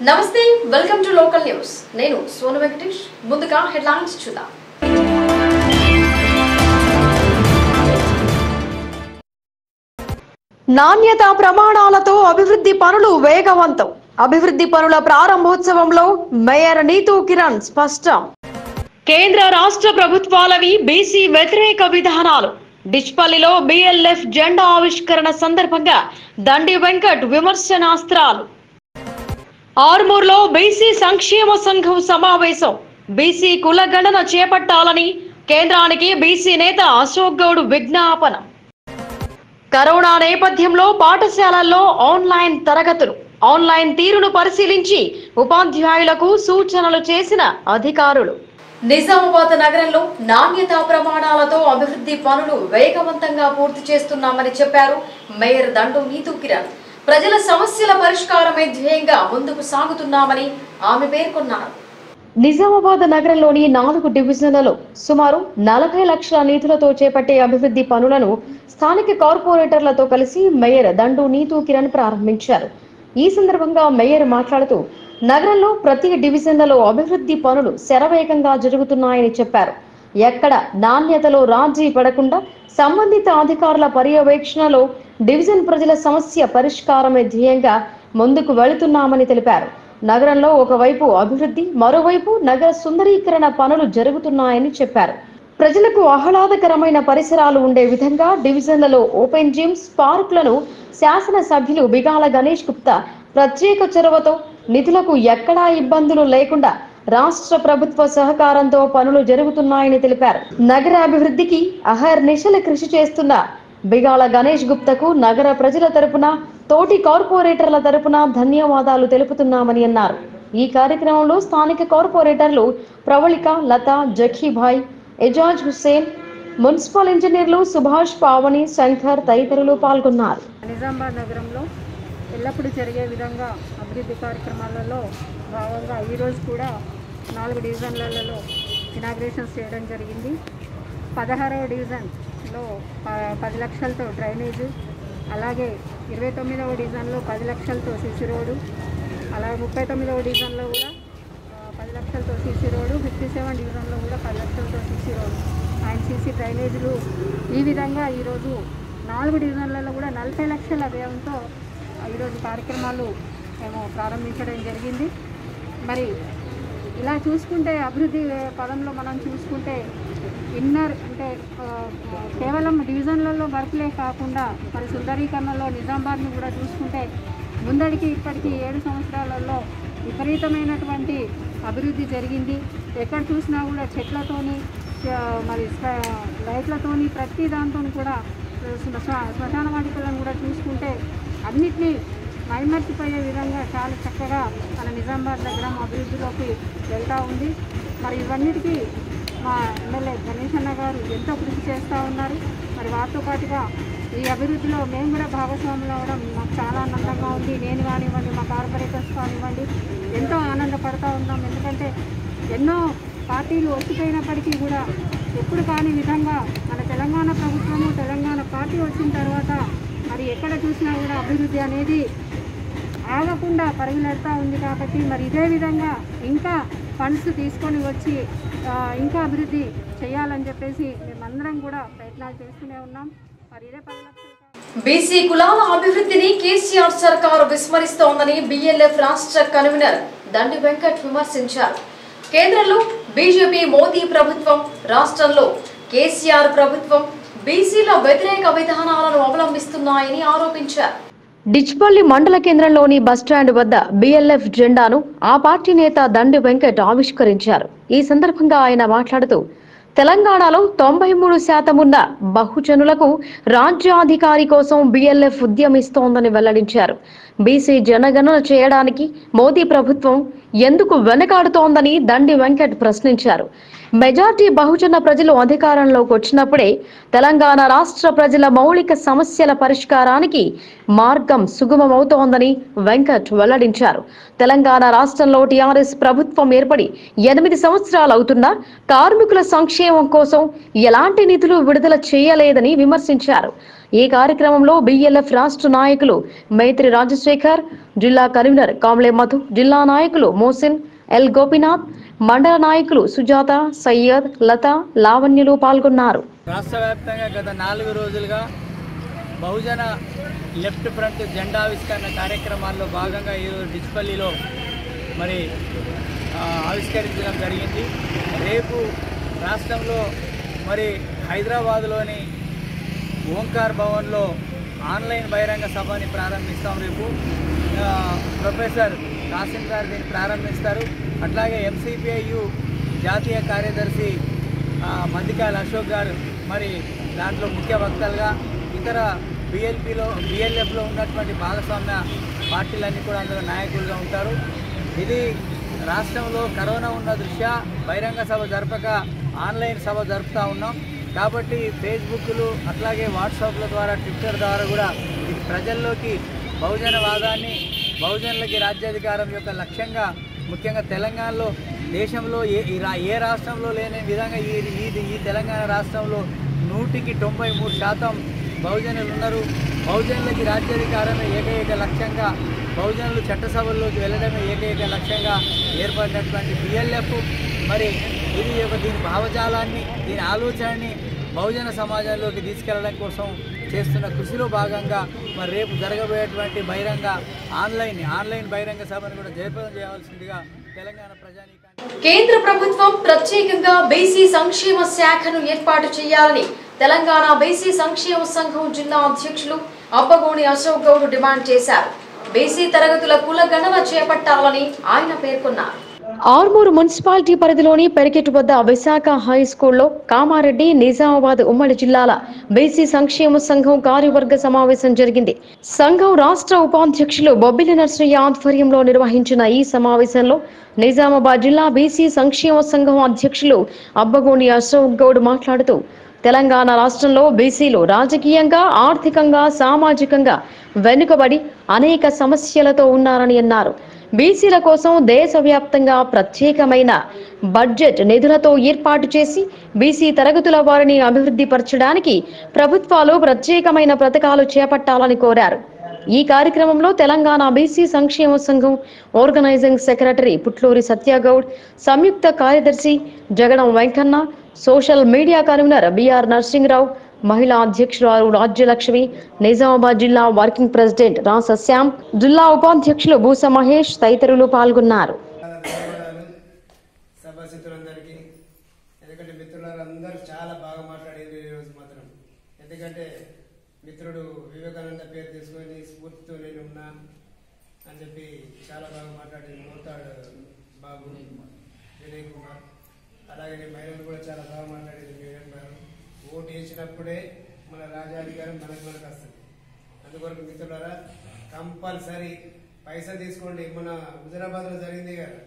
నమస్తే welcome to local news నేను సోను వెంకటేష్ ముందుగా హెడ్లైన్స్ చూద్దాం నాణ్యత ప్రమాణాలతో అభివృద్ధి పనులు వేగవంతం అభివృద్ధి పనుల ప్రారంభోత్సవంలో మేయర్ నీతూ కిరణ్ స్పష్టం కేంద్ర రాష్ట్ర ప్రభుత్వాలవి బీసీ వ్యతిరేక విధానాలు డిచ్పల్లిలో బిఎల్ఎఫ్ జెండా ఆవిష్కరణ సందర్భంగా దండి వెంకట్ విమర్శనాస్త్రాలు ఆర్మూర్లో బీసీ సంక్షేమ సంఘం సమావేశం బీసీ కులగణన చేపట్టాలని కేంద్రానికి బీసీ నేత అశోక్ గౌడ్ విజ్ఞాపన కరోనా నేపథ్యంలో పాఠశాలల్లో ఆన్లైన్ తరగతులు ఆన్లైన్ తీరును పరిశీలించి ఉపాధ్యాయులకు సూచనలు చేసిన అధికారులు నిజామాబాద్ నగరంలో నాణ్యతా ప్రమాణాలతో అభివృద్ధి పనులు వేగవంతంగా పూర్తి చేస్తున్నామని చెప్పారు మేయర్ దండు నీతూ కిరణ్ ప్రజల సమస్యల పరిష్కారమే ధ్యేయంగా ముందుకు సాగుతున్నామని ఆమె పేర్కొన్నారు నిజామాబాద్ నగరంలోని నాలుగు డివిజన్లలో సుమారు నలభై లక్షల నిధులతో చేపట్టే అభివృద్ధి పనులను స్థానిక కార్పొరేటర్లతో కలిసి మేయర్ దండు నీతూ కిరణ్ ప్రారంభించారు ఈ సందర్భంగా మేయర్ మాట్లాడుతూ నగరంలో ప్రతి డివిజన్లలో అభివృద్ధి పనులు శరవేగంగా జరుగుతున్నాయని చెప్పారు ఎక్కడ నాణ్యతలో రాజీ పడకుండా సంబంధిత అధికారుల పర్యవేక్షణలో డివిజన్ ప్రజల సమస్య పరిష్కారమే ధ్యేయంగా ముందుకు వెళుతున్నామని తెలిపారు నగరంలో ఒకవైపు అభివృద్ధి మరోవైపు నగర సుందరీకరణ పనులు జరుగుతున్నాయని చెప్పారు ప్రజలకు ఆహ్లాదకరమైన పరిసరాలు ఉండే విధంగా డివిజన్లలో ఓపెన్ జిమ్స్ పార్కులను శాసన సభ్యులు బిగాల గణేష్ గుప్తా ప్రత్యేక చొరవతో నిధులకు ఎక్కడా ఇబ్బందులు లేకుండా రాష్ట్ర ప్రభుత్వ సహకారంతో పనులు జరుగుతున్నాయని తెలిపారు నగర అభివృద్ధికి అహర్నిశలు కృషి చేస్తున్న బిగాల గణేష్ గుప్తకు నగర ప్రజల తరపున తోటి కార్పొరేటర్ల తరపున ధన్యవాదాలు తెలుపుతున్నామని అన్నారు ఈ కార్యక్రమంలో స్థానిక కార్పొరేటర్లు ప్రవళిక లత జఖీభాయ్ ఎజాజ్ హుస్సేన్ మున్సిపల్ ఇంజనీర్లు సుభాష్ పావని శంకర్ తదితరులు పాల్గొన్నారు నిజామాబాద్ నగరంలో ఎల్లప్పుడూ జరిగే విధంగా అభివృద్ధి కార్యక్రమాలలో భాగంగా ఈరోజు కూడా నాలుగు డివిజన్లలో ఇనాగ్రేషన్స్ చేయడం జరిగింది పదహారవ డివిజన్లో ప- పది లక్షలతో డ్రైనేజ్ అలాగే ఇరవై తొమ్మిదవ డివిజన్లో పది లక్షలతో సిసి రోడ్డు అలాగే ముప్పై తొమ్మిదవ డివిజన్లో కూడా ఆ, పది లక్షలతో సీసీ రోడ్డు ఫిఫ్టీ సెవెన్ డివిజన్లో కూడా పది లక్షలతో సీసీ రోడ్డు అండ్ సీసీ డ్రైనేజీలు ఈ విధంగా ఈరోజు నాలుగు డివిజన్లలో కూడా నలభై లక్షల వ్యయంతో ఈరోజు కార్యక్రమాలు మేము ప్రారంభించడం జరిగింది మరి ఇలా చూసుకుంటే అభివృద్ధి పదంలో మనం చూసుకుంటే ఇన్నర్ అంటే ఆ, కేవలం డివిజన్లలో వర్క్లే కాకుండా మరి సుందరీకరణలో నిజామాబాద్ని కూడా చూసుకుంటే ముందడికి ఇప్పటికీ ఏడు సంవత్సరాలలో విపరీతమైనటువంటి అభివృద్ధి జరిగింది ఎక్కడ చూసినా కూడా చెట్లతోని ఆ, మరి స్వ- లైట్లతోని ప్రతి దాంతో కూడా శ్మ- శ్మ- శ్మశాన వాటికలను కూడా చూసుకుంటే అన్నిటినీ మైమర్చిపోయే విధంగా చాలా చక్కగా మన నిజామాబాద్ నగరం అభివృద్ధిలోకి వెళ్తూ ఉంది మరి ఇవన్నిటికీ మా ఎమ్మెల్యే గణేష్ అన్న గారు ఎంతో కృషి చేస్తూ ఉన్నారు మరి వారితో పాటుగా ఈ అభివృద్ధిలో మేము కూడా భాగస్వాములు అవ్వడం మాకు చాలా ఆనందంగా ఉంది నేను కానివ్వండి మా కార్పొరేటర్స్ కానివ్వండి ఎంతో ఆనందపడతా ఉన్నాం ఎందుకంటే ఎన్నో పార్టీలు వచ్చిపోయినప్పటికీ కూడా ఎప్పుడు కాని విధంగా మన తెలంగాణ ప్రభుత్వము తెలంగాణ పార్టీ వచ్చిన తర్వాత మరి ఎక్కడ చూసినా కూడా అభివృద్ధి అనేది ఆగకుండా పరుగులెడతా ఉంది కాబట్టి మరి ఇదే విధంగా ఇంకా ఫండ్స్ తీసుకొని వచ్చి ఆ, ఇంకా అభివృద్ధి చేయాలని చెప్పేసి మేమందరం కూడా ప్రయత్నాలు చేస్తూనే ఉన్నాం మరి ఇదే పది లక్షలు కా- బీసీ కులాల అభివృద్ధిని కేసీఆర్ సర్కారు విస్మరిస్తోందని బిఎల్ఎఫ్ రాష్ట్ర కన్వీనర్ దండి వెంకట్ విమర్శించారు కేంద్రంలో బీజేపీ మోదీ ప్రభుత్వం రాష్ట్రంలో కేసీఆర్ ప్రభుత్వం బీసీల వ్యతిరేక విధానాలను అవలంబిస్తున్నాయని ఆరోపించారు డిచ్పల్లి మండల కేంద్రంలోని బస్టాండ్ వద్ద బిఎల్ఎఫ్ జెండాను ఆ పార్టీ నేత దండి వెంకట్ ఆవిష్కరించారు ఈ సందర్భంగా ఆయన మాట్లాడుతూ తెలంగాణలో తొంభై మూడు శాతం ఉన్న బహుజనులకు రాజ్యాధికారి కోసం బిఎల్ఎఫ్ ఉద్యమిస్తోందని వెల్లడించారు బీసీ జనగణన చేయడానికి మోదీ ప్రభుత్వం ఎందుకు వెనకాడుతోందని దండి వెంకట్ ప్రశ్నించారు మెజార్టీ బహుజన ప్రజలు అధికారంలోకి వచ్చినప్పుడే తెలంగాణ రాష్ట్ర ప్రజల మౌలిక సమస్యల పరిష్కారానికి మార్గం సుగమమవుతోందని వెంకట్ వెల్లడించారు తెలంగాణ రాష్ట్రంలో టీఆర్ఎస్ ప్రభుత్వం ఏర్పడి ఎనిమిది సంవత్సరాలు అవుతున్నా కార్మికుల సంక్షేమం కోసం ఎలాంటి నిధులు విడుదల చేయలేదని విమర్శించారు ఈ కార్యక్రమంలో బిఎల్ఎఫ్ రాష్ట్ర నాయకులు మైత్రి రాజశేఖర్ జిల్లా కన్వీనర్ కామ్లే మధు జిల్లా నాయకులు మోసిన్ ఎల్ గోపినాథ్ మండల నాయకులు సుజాత సయ్యద్ లత లావణ్యులు పాల్గొన్నారు రాష్ట్ర వ్యాప్తంగా గత నాలుగు రోజులుగా బహుజన లెఫ్ట్ ఫ్రంట్ జెండా ఆవిష్కరణ కార్యక్రమాల్లో భాగంగా ఈరోజు డిచ్పల్లిలో మరి ఆ, ఆవిష్కరించడం జరిగింది రేపు రాష్ట్రంలో మరి హైదరాబాదులోని ఓంకార్ భవన్లో ఆన్లైన్ బహిరంగ సభని ప్రారంభిస్తాం రేపు ఆ, ప్రొఫెసర్ కాసిం గారు దీన్ని ప్రారంభిస్తారు అట్లాగే ఎంసీపీఐయు జాతీయ కార్యదర్శి ఆ, మందికాల అశోక్ గారు మరి దాంట్లో ముఖ్య వక్తలుగా ఇతర బిఎల్పిలో బిఎల్ఎఫ్లో ఉన్నటువంటి భాగస్వామ్య పార్టీలన్నీ కూడా అందులో నాయకులుగా ఉంటారు ఇది రాష్ట్రంలో కరోనా ఉన్న దృష్ట్యా బహిరంగ సభ జరపక ఆన్లైన్ సభ జరుపుతూ ఉన్నాం కాబట్టి ఫేస్బుక్లు అట్లాగే వాట్సాప్ల ద్వారా ట్విట్టర్ ద్వారా కూడా ఇది ప్రజల్లోకి బహుజనవాదాన్ని బహుజనులకి రాజ్యాధికారం యొక్క లక్ష్యంగా ముఖ్యంగా తెలంగాణలో దేశంలో ఏ ఈ రా- ఏ రాష్ట్రంలో లేని విధంగా ఈ ఈ ఈ తెలంగాణ రాష్ట్రంలో నూటికి తొంభై మూడు శాతం బహుజనులు ఉన్నారు బహుజనులకి రాజ్యాధికారమే ఏకైక లక్ష్యంగా బహుజనులు చట్టసభల్లోకి వెళ్ళడమే ఏకైక లక్ష్యంగా ఏర్పడినటువంటి బిఎల్ఎఫ్ మరి ఇది ఒక దీని భావజాలాన్ని దీని ఆలోచనని బహుజన సమాజంలోకి తీసుకెళ్లడం కోసం చేస్తున్న కృషిలో భాగంగా మరి రేపు జరగబోయేటువంటి బహిరంగ ఆన్లైన్ ఆన్లైన్ బహిరంగ సభను కూడా జయప్రదం చేయవలసిందిగా తెలంగాణ ప్రజానీకాన్ని కేంద్ర ప్రభుత్వం ప్రత్యేకంగా బీసీ సంక్షేమ శాఖను ఏర్పాటు చేయాలని తెలంగాణ బీసీ సంక్షేమ సంఘం జిల్లా అధ్యక్షులు అప్పగోని అశోక్ గౌడ్ డిమాండ్ చేశారు బీసీ తరగతుల కుల గణన చేపట్టాలని ఆయన పేర్కొన్నారు ఆర్మూరు మున్సిపాలిటీ పరిధిలోని పెరికెట్ వద్ద విశాఖ హై స్కూల్లో కామారెడ్డి నిజామాబాద్ ఉమ్మడి జిల్లాల బీసీ సంక్షేమ సంఘం కార్యవర్గ సమావేశం జరిగింది సంఘం రాష్ట్ర ఉపాధ్యక్షులు బొబ్బిలి నర్సయ్య ఆధ్వర్యంలో నిర్వహించిన ఈ సమావేశంలో నిజామాబాద్ జిల్లా బీసీ సంక్షేమ సంఘం అధ్యక్షులు అబ్బగోని అశోక్ గౌడ్ మాట్లాడుతూ తెలంగాణ రాష్ట్రంలో బీసీలు రాజకీయంగా ఆర్థికంగా సామాజికంగా వెనుకబడి అనేక సమస్యలతో ఉన్నారని అన్నారు బీసీల కోసం దేశవ్యాప్తంగా ప్రత్యేకమైన బడ్జెట్ నిధులతో ఏర్పాటు చేసి బీసీ తరగతుల వారిని అభివృద్ధి పరచడానికి ప్రభుత్వాలు ప్రత్యేకమైన పథకాలు చేపట్టాలని కోరారు ఈ కార్యక్రమంలో తెలంగాణ బీసీ సంక్షేమ సంఘం ఆర్గనైజింగ్ సెక్రటరీ పుట్లూరి సత్యగౌడ్ సంయుక్త కార్యదర్శి Jagadam Venkanna social media convener BR Narsingrao మహిళా అధ్యక్షురాలు రాజ్యలక్ష్మి నిజామాబాద్ జిల్లా వర్కింగ్ ప్రెసిడెంట్ రాస శ్యామ్ జిల్లా ఉపాధ్యక్షులు భూస మహేష్ తదితరులు పాల్గొన్నారు చాలా ధన్యవాదాలు సభాసితులందరికీ ఎందుకంటే మిత్రులారు అందరూ చాలా బాగా మాట్లాడారు ఈరోజు మాత్రం ఎందుకంటే మిత్రుడు వివేకానంద పేరు తీసుకొని స్ఫూర్తితో నేను ఉన్నా అని చెప్పి చాలా బాగా మాట్లాడి మోతాడు బాబు వినయ్ కుమార్ అలాగే మహిళలు కూడా చాలా బాగా మాట్లాడేది మేడం గారు ఓటు వేసినప్పుడే మన రాజాధికారం మనకు మనకు వస్తుంది అందుకొరకు మిత్రులారా కంపల్సరీ పైసా తీసుకోండి మన హుజరాబాద్లో జరిగింది కదా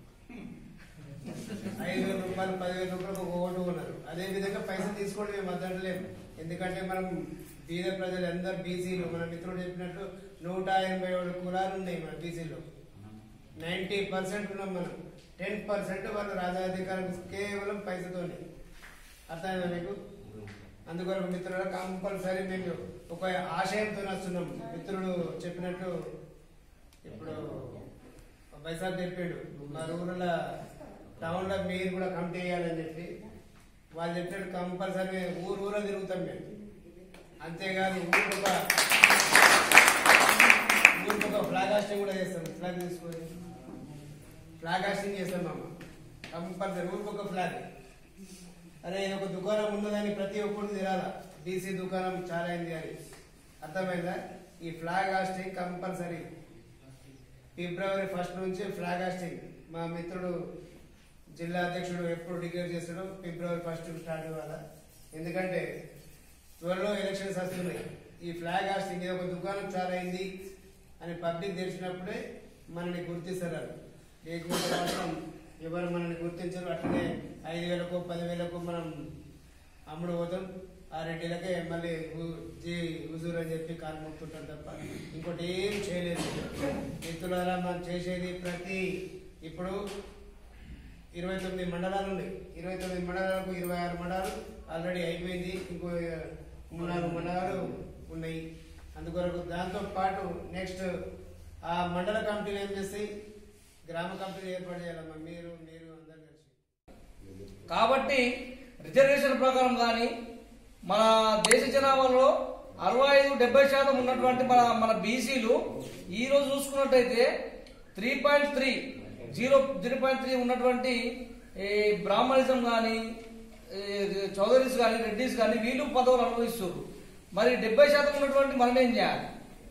ఐదు వేల రూపాయలు పదివేల రూపాయలు ఒక ఓటు ఉన్నారు అదే విధంగా పైసలు తీసుకోండి మేము వద్దట్లేము ఎందుకంటే మనం బీద ప్రజలు అందరు బీసీలు మన మిత్రుడు చెప్పినట్టు నూట ఎనభై ఏడు కులాలు ఉన్నాయి మన బీసీలో నైంటీ పర్సెంట్ ఉన్నాం మనం టెన్ పర్సెంట్ వాళ్ళు రాజాధికారం కేవలం పైసతోనే అర్థమైందా మీకు అందుకొరకు మిత్రులు కంపల్సరీ మేము ఒక ఆశయంతో వస్తున్నాం మిత్రుడు చెప్పినట్టు ఇప్పుడు బైసాబ్ చెప్పాడు మా ఊర్లో టౌన్ లో మీరు కూడా కమిటీ వేయాలని చెప్పి వాళ్ళు చెప్పినట్టు కంపల్సరీ ఊరు ఊరో తిరుగుతాం మేము అంతేగాని ఊరికి ఒక ఊరికి ఒక ఫ్లాగ్ హాస్టింగ్ కూడా చేస్తాం ఫ్లాగ్ తీసుకొని ఫ్లాగ్ హాస్టింగ్ చేస్తాం అమ్మ కంపల్సరీ ఊరికి ఒక ఫ్లాగ్ అరే ఇది ఒక దుకాణం ఉన్నదని ప్రతి ఒక్కరు తినాలా బీసీ దుకాణం చాలా అయింది అని అర్థమైందా ఈ ఫ్లాగ్ హాస్టింగ్ కంపల్సరీ ఫిబ్రవరి ఫస్ట్ నుంచి ఫ్లాగ్ హాస్టింగ్ మా మిత్రుడు జిల్లా అధ్యక్షుడు ఎప్పుడు డిక్లేర్ చేస్తాడో ఫిబ్రవరి ఫస్ట్ స్టార్ట్ ఇవ్వాలా ఎందుకంటే త్వరలో ఎలక్షన్స్ వస్తున్నాయి ఈ ఫ్లాగ్ హాస్టింగ్ ఇది ఒక దుకాణం చాలా అయింది అని పబ్లిక్ తెలిసినప్పుడే మనని గుర్తిస్తారు వాళ్ళు. లేకపోతే మాత్రం ఎవరు మనల్ని గుర్తించరు అట్లనే ఐదు వేలకు పదివేలకు మనం అమ్ముడు పోతాం ఆ రెడ్డిలకే మళ్ళీ హు- జీ హుజూర్ అని చెప్పి కాలు మొక్కుంటాం తప్ప ఇంకోటి ఏం చేయలేదు మిత్రులారా మనం చేసేది ప్రతి ఇప్పుడు ఇరవై తొమ్మిది మండలాలు ఉన్నాయి ఇరవై తొమ్మిది మండలాలకు ఇరవై ఆరు మండలాలు ఆల్రెడీ అయిపోయింది ఇంకో మూడు నాలుగు మండలాలు ఉన్నాయి అందుకొరకు దాంతో పాటు నెక్స్ట్ ఆ మండల కమిటీలు ఏం చేస్తాయి గ్రామ కమిటీలు ఏర్పాటు చేయాలమ్మా మీరు మీరు అందరు కలిసి కాబట్టి రిజర్వేషన్ ప్రకారం కానీ మన దేశ జనాభాలో అరవై ఐదు డెబ్బై శాతం ఉన్నటువంటి మన మన బీసీలు ఈ రోజు చూసుకున్నట్టయితే three point three zero zero point three ఉన్నటువంటి ఈ బ్రాహ్మణిజం కానీ చౌదరీస్ కానీ రెడ్డిస్ కానీ వీళ్ళు పదవులు అనుభవిస్తారు మరి డెబ్బై శాతం ఉన్నటువంటి మనం ఏం చేయాలి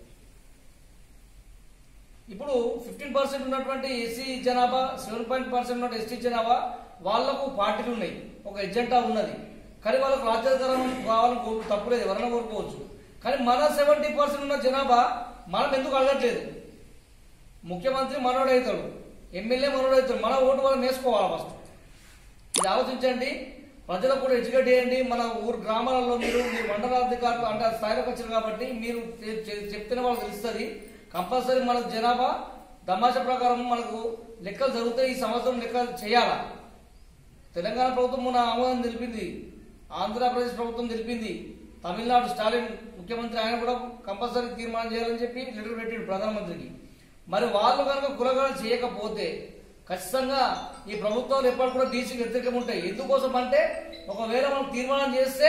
ఇప్పుడు ఫిఫ్టీన్ పర్సెంట్ ఉన్నటువంటి ఎస్సీ జనాభా సెవెన్ పాయింట్ పర్సెంట్ ఉన్న ఎస్టీ జనాభా వాళ్లకు పార్టీలు ఉన్నాయి ఒక ఎజెండా ఉన్నది కానీ వాళ్ళకు రాజ్యాధికారం కావాలని కోరు తప్పులేదు ఎవరైనా కోరుకోవచ్చు కానీ మన సెవెంటీ పర్సెంట్ ఉన్న జనాభా మనం ఎందుకు అడగట్లేదు ముఖ్యమంత్రి మనోడవుతాడు ఎమ్మెల్యే మనోడవుతాడు మన ఓటు మనం వేసుకోవాలి ఫస్ట్ ఇది ఆలోచించండి ప్రజలకు కూడా ఎడ్యుకేట్ చేయండి మన ఊరు గ్రామాలలో మీరు మీరు మండలాధికారులు అంటే ఆ స్థాయిలోకి వచ్చారు కాబట్టి మీరు చె- చె- చెప్తేనే వాళ్ళకి తెలుస్తుంది కంపల్సరీ మనకు జనాభా తమాషా ప్రకారం మనకు లెక్కలు జరుగుతాయి ఈ సంవత్సరం లెక్కలు చేయాలా తెలంగాణ ప్రభుత్వం మొన్న ఆమోదం తెలిపింది ఆంధ్రప్రదేశ్ ప్రభుత్వం తెలిపింది తమిళనాడు స్టాలిన్ ముఖ్యమంత్రి ఆయన కూడా కంపల్సరీ తీర్మానం చేయాలని చెప్పి లెటర్ పెట్టాడు ప్రధానమంత్రికి మరి వాళ్ళు కనుక కులగణన చేయకపోతే ఖచ్చితంగా ఈ ప్రభుత్వాలు ఎప్పటి కూడా బీసీకి వ్యతిరేకం ఉంటాయి ఎందుకోసం అంటే ఒకవేళ మనం తీర్మానం చేస్తే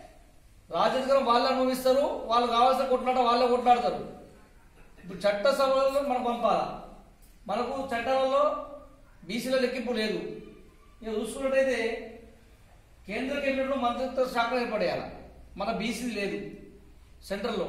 రాజకీయం వాళ్ళు అనుభవిస్తారు వాళ్ళు కావాల్సిన కొట్లాట వాళ్ళే కొట్లాడతారు ఇప్పుడు చట్ట సభలలో మనం పంపాలా మనకు చట్టాలలో బీసీల లెక్కింపు లేదు ఇక చూసుకున్నట్టయితే కేంద్ర కేబినెట్లో మంత్రిత్వ శాఖ ఏర్పడేయాలి మన బీసీ లేదు సెంట్రల్లో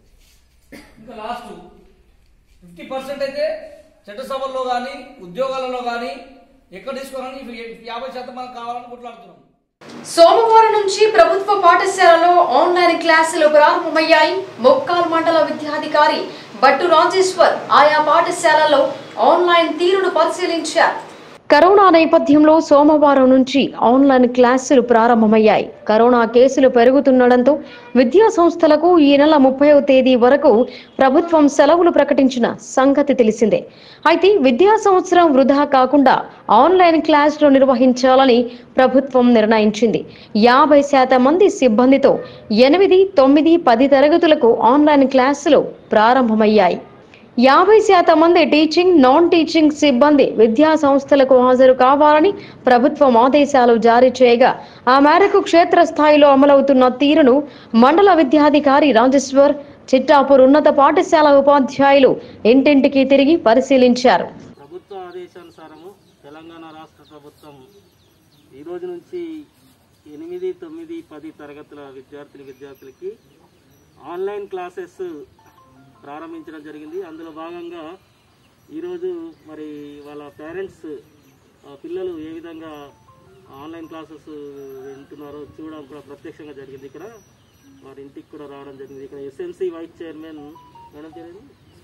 ఇంకా లాస్ట్ ఫిఫ్టీ పర్సెంట్ అయితే చట్టసభల్లో కానీ ఉద్యోగాలలో కానీ ఎక్కడ తీసుకోవాలని యాభై శాతం మనకు కావాలని కొట్లాడుతున్నాం సోమవారం నుంచి ప్రభుత్వ పాఠశాలలో ఆన్లైన్ క్లాసులు ప్రారంభమయ్యాయి మొక్కాల్ మండల విద్యాధికారి బట్టు రాజేశ్వర్ ఆయా పాఠశాలలో ఆన్లైన్ తీరును పరిశీలించారు కరోనా నేపథ్యంలో సోమవారం నుంచి ఆన్లైన్ క్లాసులు ప్రారంభమయ్యాయి కరోనా కేసులు పెరుగుతుండటంతో విద్యా సంస్థలకు ఈ నెల ముప్పైవ తేదీ వరకు ప్రభుత్వం సెలవులు ప్రకటించిన సంగతి తెలిసిందే అయితే విద్యా సంవత్సరం వృధా కాకుండా ఆన్లైన్ క్లాసులు నిర్వహించాలని ప్రభుత్వం నిర్ణయించింది యాభై శాతం మంది సిబ్బందితో ఎనిమిది తొమ్మిది పది తరగతులకు ఆన్లైన్ క్లాసులు ప్రారంభమయ్యాయి యాభై శాతం మంది టీచింగ్ నాన్ టీచింగ్ సిబ్బంది విద్యా సంస్థలకు హాజరు కావాలని ప్రభుత్వం ఆదేశాలు జారీ చేయగా ఆ మేరకు క్షేత్రస్థాయిలో అమలవుతున్న తీరును మండల విద్యాధికారి రాజేశ్వర్ చిట్టాపూర్ ఉన్నత పాఠశాల ఉపాధ్యాయులు ఇంటింటికి తిరిగి పరిశీలించారు ప్రభుత్వ ఆదేశానుసారము తెలంగాణ రాష్ట్ర ప్రభుత్వం ఈ రోజు నుంచి ఎనిమిది తొమ్మిది పది తరగతుల విద్యార్థులు విద్యార్థులకి ఆన్లైన్ క్లాసెస్ ప్రారంభించడం జరిగింది అందులో భాగంగా ఈరోజు మరి వాళ్ళ పేరెంట్స్ పిల్లలు ఏ విధంగా ఆన్లైన్ క్లాసెస్ వింటున్నారో చూడడం కూడా ప్రత్యక్షంగా జరిగింది ఇక్కడ వారి ఇంటికి కూడా రావడం జరిగింది ఇక్కడ ఎస్ఎంసి వైస్ చైర్మన్ మేడం పేరు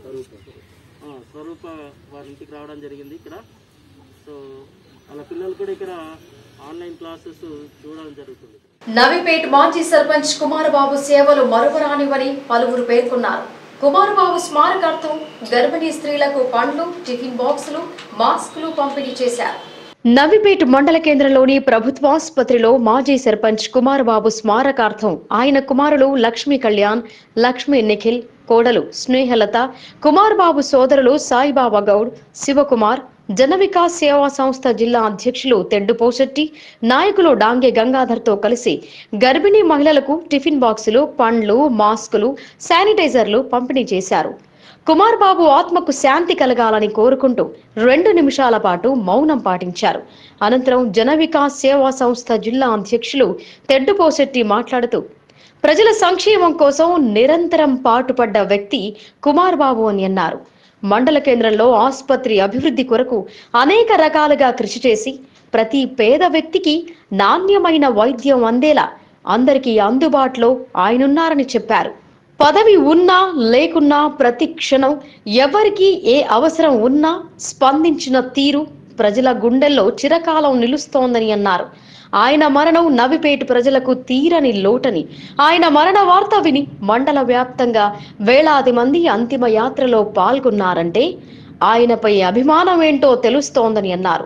ఆ, స్వరూప వారి ఇంటికి రావడం జరిగింది ఇక్కడ సో వాళ్ళ పిల్లలు కూడా ఇక్కడ ఆన్లైన్ క్లాసెస్ చూడడం జరుగుతుంది నవిపేట్ మాజీ సర్పంచ్ కుమారబాబు సేవలు మరువరానివని పలువురు పేర్కొన్నారు కుమారబాబు స్మారకార్థం గర్భిణీ స్త్రీలకు పండ్లు టిఫిన్ బాక్సులు మాస్కులు పంపిణీ చేశారు నవిపేట్ మండల కేంద్రంలోని ప్రభుత్వాసుపత్రిలో మాజీ సర్పంచ్ కుమారబాబు స్మారకార్థం ఆయన కుమారులు లక్ష్మీ కళ్యాణ్ లక్ష్మీ నిఖిల్ కోడలు స్నేహలత కుమార్బాబు సోదరులు సాయిబాబా గౌడ్ శివకుమార్ జన వికాస్ సేవా సంస్థ జిల్లా అధ్యక్షులు తెడ్డు పోశెట్టి నాయకులు డాంగే గంగాధర్తో కలిసి గర్భిణీ మహిళలకు టిఫిన్ బాక్సులు పండ్లు మాస్కులు శానిటైజర్లు పంపిణీ చేశారు కుమార్ బాబు ఆత్మకు శాంతి కలగాలని కోరుకుంటూ రెండు నిమిషాల పాటు మౌనం పాటించారు అనంతరం జన వికాస్ సేవా సంస్థ జిల్లా అధ్యక్షులు తెడ్డు పోశెట్టి మాట్లాడుతూ ప్రజల సంక్షేమం కోసం నిరంతరం పాటుపడ్డ వ్యక్తి కుమార్ బాబు అని అన్నారు మండల కేంద్రంలో ఆసుపత్రి అభివృద్ధి కొరకు అనేక రకాలుగా కృషి చేసి ప్రతి పేద వ్యక్తికి నాణ్యమైన వైద్యం అందేలా అందరికీ అందుబాటులో ఆయనున్నారని చెప్పారు పదవి ఉన్నా లేకున్నా ప్రతి క్షణం ఎవరికి ఏ అవసరం ఉన్నా స్పందించిన తీరు ప్రజల గుండెల్లో చిరకాలం నిలుస్తోందని అన్నారు ఆయన మరణం నవిపేట ప్రజలకు తీరని లోటని ఆయన మరణ వార్త విని మండల వ్యాప్తంగా వేలాది మంది అంతిమ యాత్రలో పాల్గొన్నారంటే ఆయనపై అభిమానం ఏంటో తెలుస్తోందని అన్నారు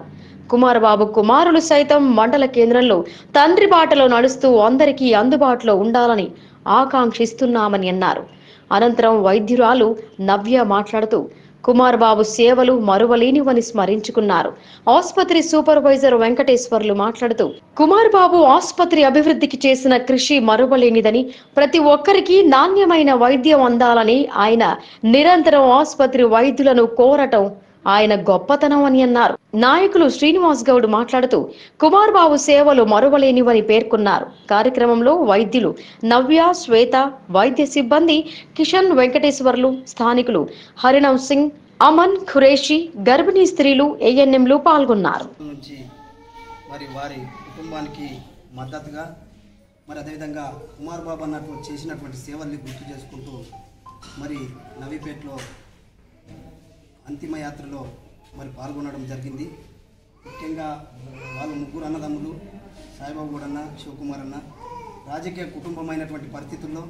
కుమారబాబు కుమారులు సైతం మండల కేంద్రంలో తండ్రి బాటలో నడుస్తూ అందరికీ అందుబాటులో ఉండాలని ఆకాంక్షిస్తున్నామని అన్నారు అనంతరం వైద్యురాలు నవ్య మాట్లాడుతూ కుమార్ బాబు సేవలు మరువలేనివని స్మరించుకున్నారు ఆసుపత్రి సూపర్వైజర్ వెంకటేశ్వర్లు మాట్లాడుతూ కుమార్ బాబు ఆసుపత్రి అభివృద్ధికి చేసిన కృషి మరువలేనిదని ప్రతి ఒక్కరికి నాణ్యమైన వైద్యం అందాలని ఆయన నిరంతరం ఆసుపత్రి వైద్యులను కోరటం ఆయన గొప్పతనం అని అన్నారు నాయకులు శ్రీనివాస్ గౌడ్ మాట్లాడుతూ కుమార్ బాబు సేవలు మరువలేనివని పేర్కొన్నారు కార్యక్రమంలో వైద్యులు నవ్య శ్వేత వైద్య సిబ్బంది కిషన్ వెంకటేశ్వర్లు స్థానికులు హరిణవ్ సింగ్ అమన్ ఖురేషి గర్భిణీ స్త్రీలు ఏఎన్ఎంలు పాల్గొన్నారు నుంచి మరి వారి కుటుంబానికి మద్దతుగా మరి అదేవిధంగా కుమార్ బాబు అన్నట్టు చేసినటువంటి సేవల్ని గుర్తు చేసుకుంటూ మరి నవీపేటలో అంతిమ యాత్రలో మరి పాల్గొనడం జరిగింది ముఖ్యంగా వాళ్ళు ముగ్గురు అన్నదమ్ములు సాయిబాబు కూడా అన్న శివకుమార్ అన్న రాజకీయ కుటుంబమైనటువంటి పరిస్థితుల్లో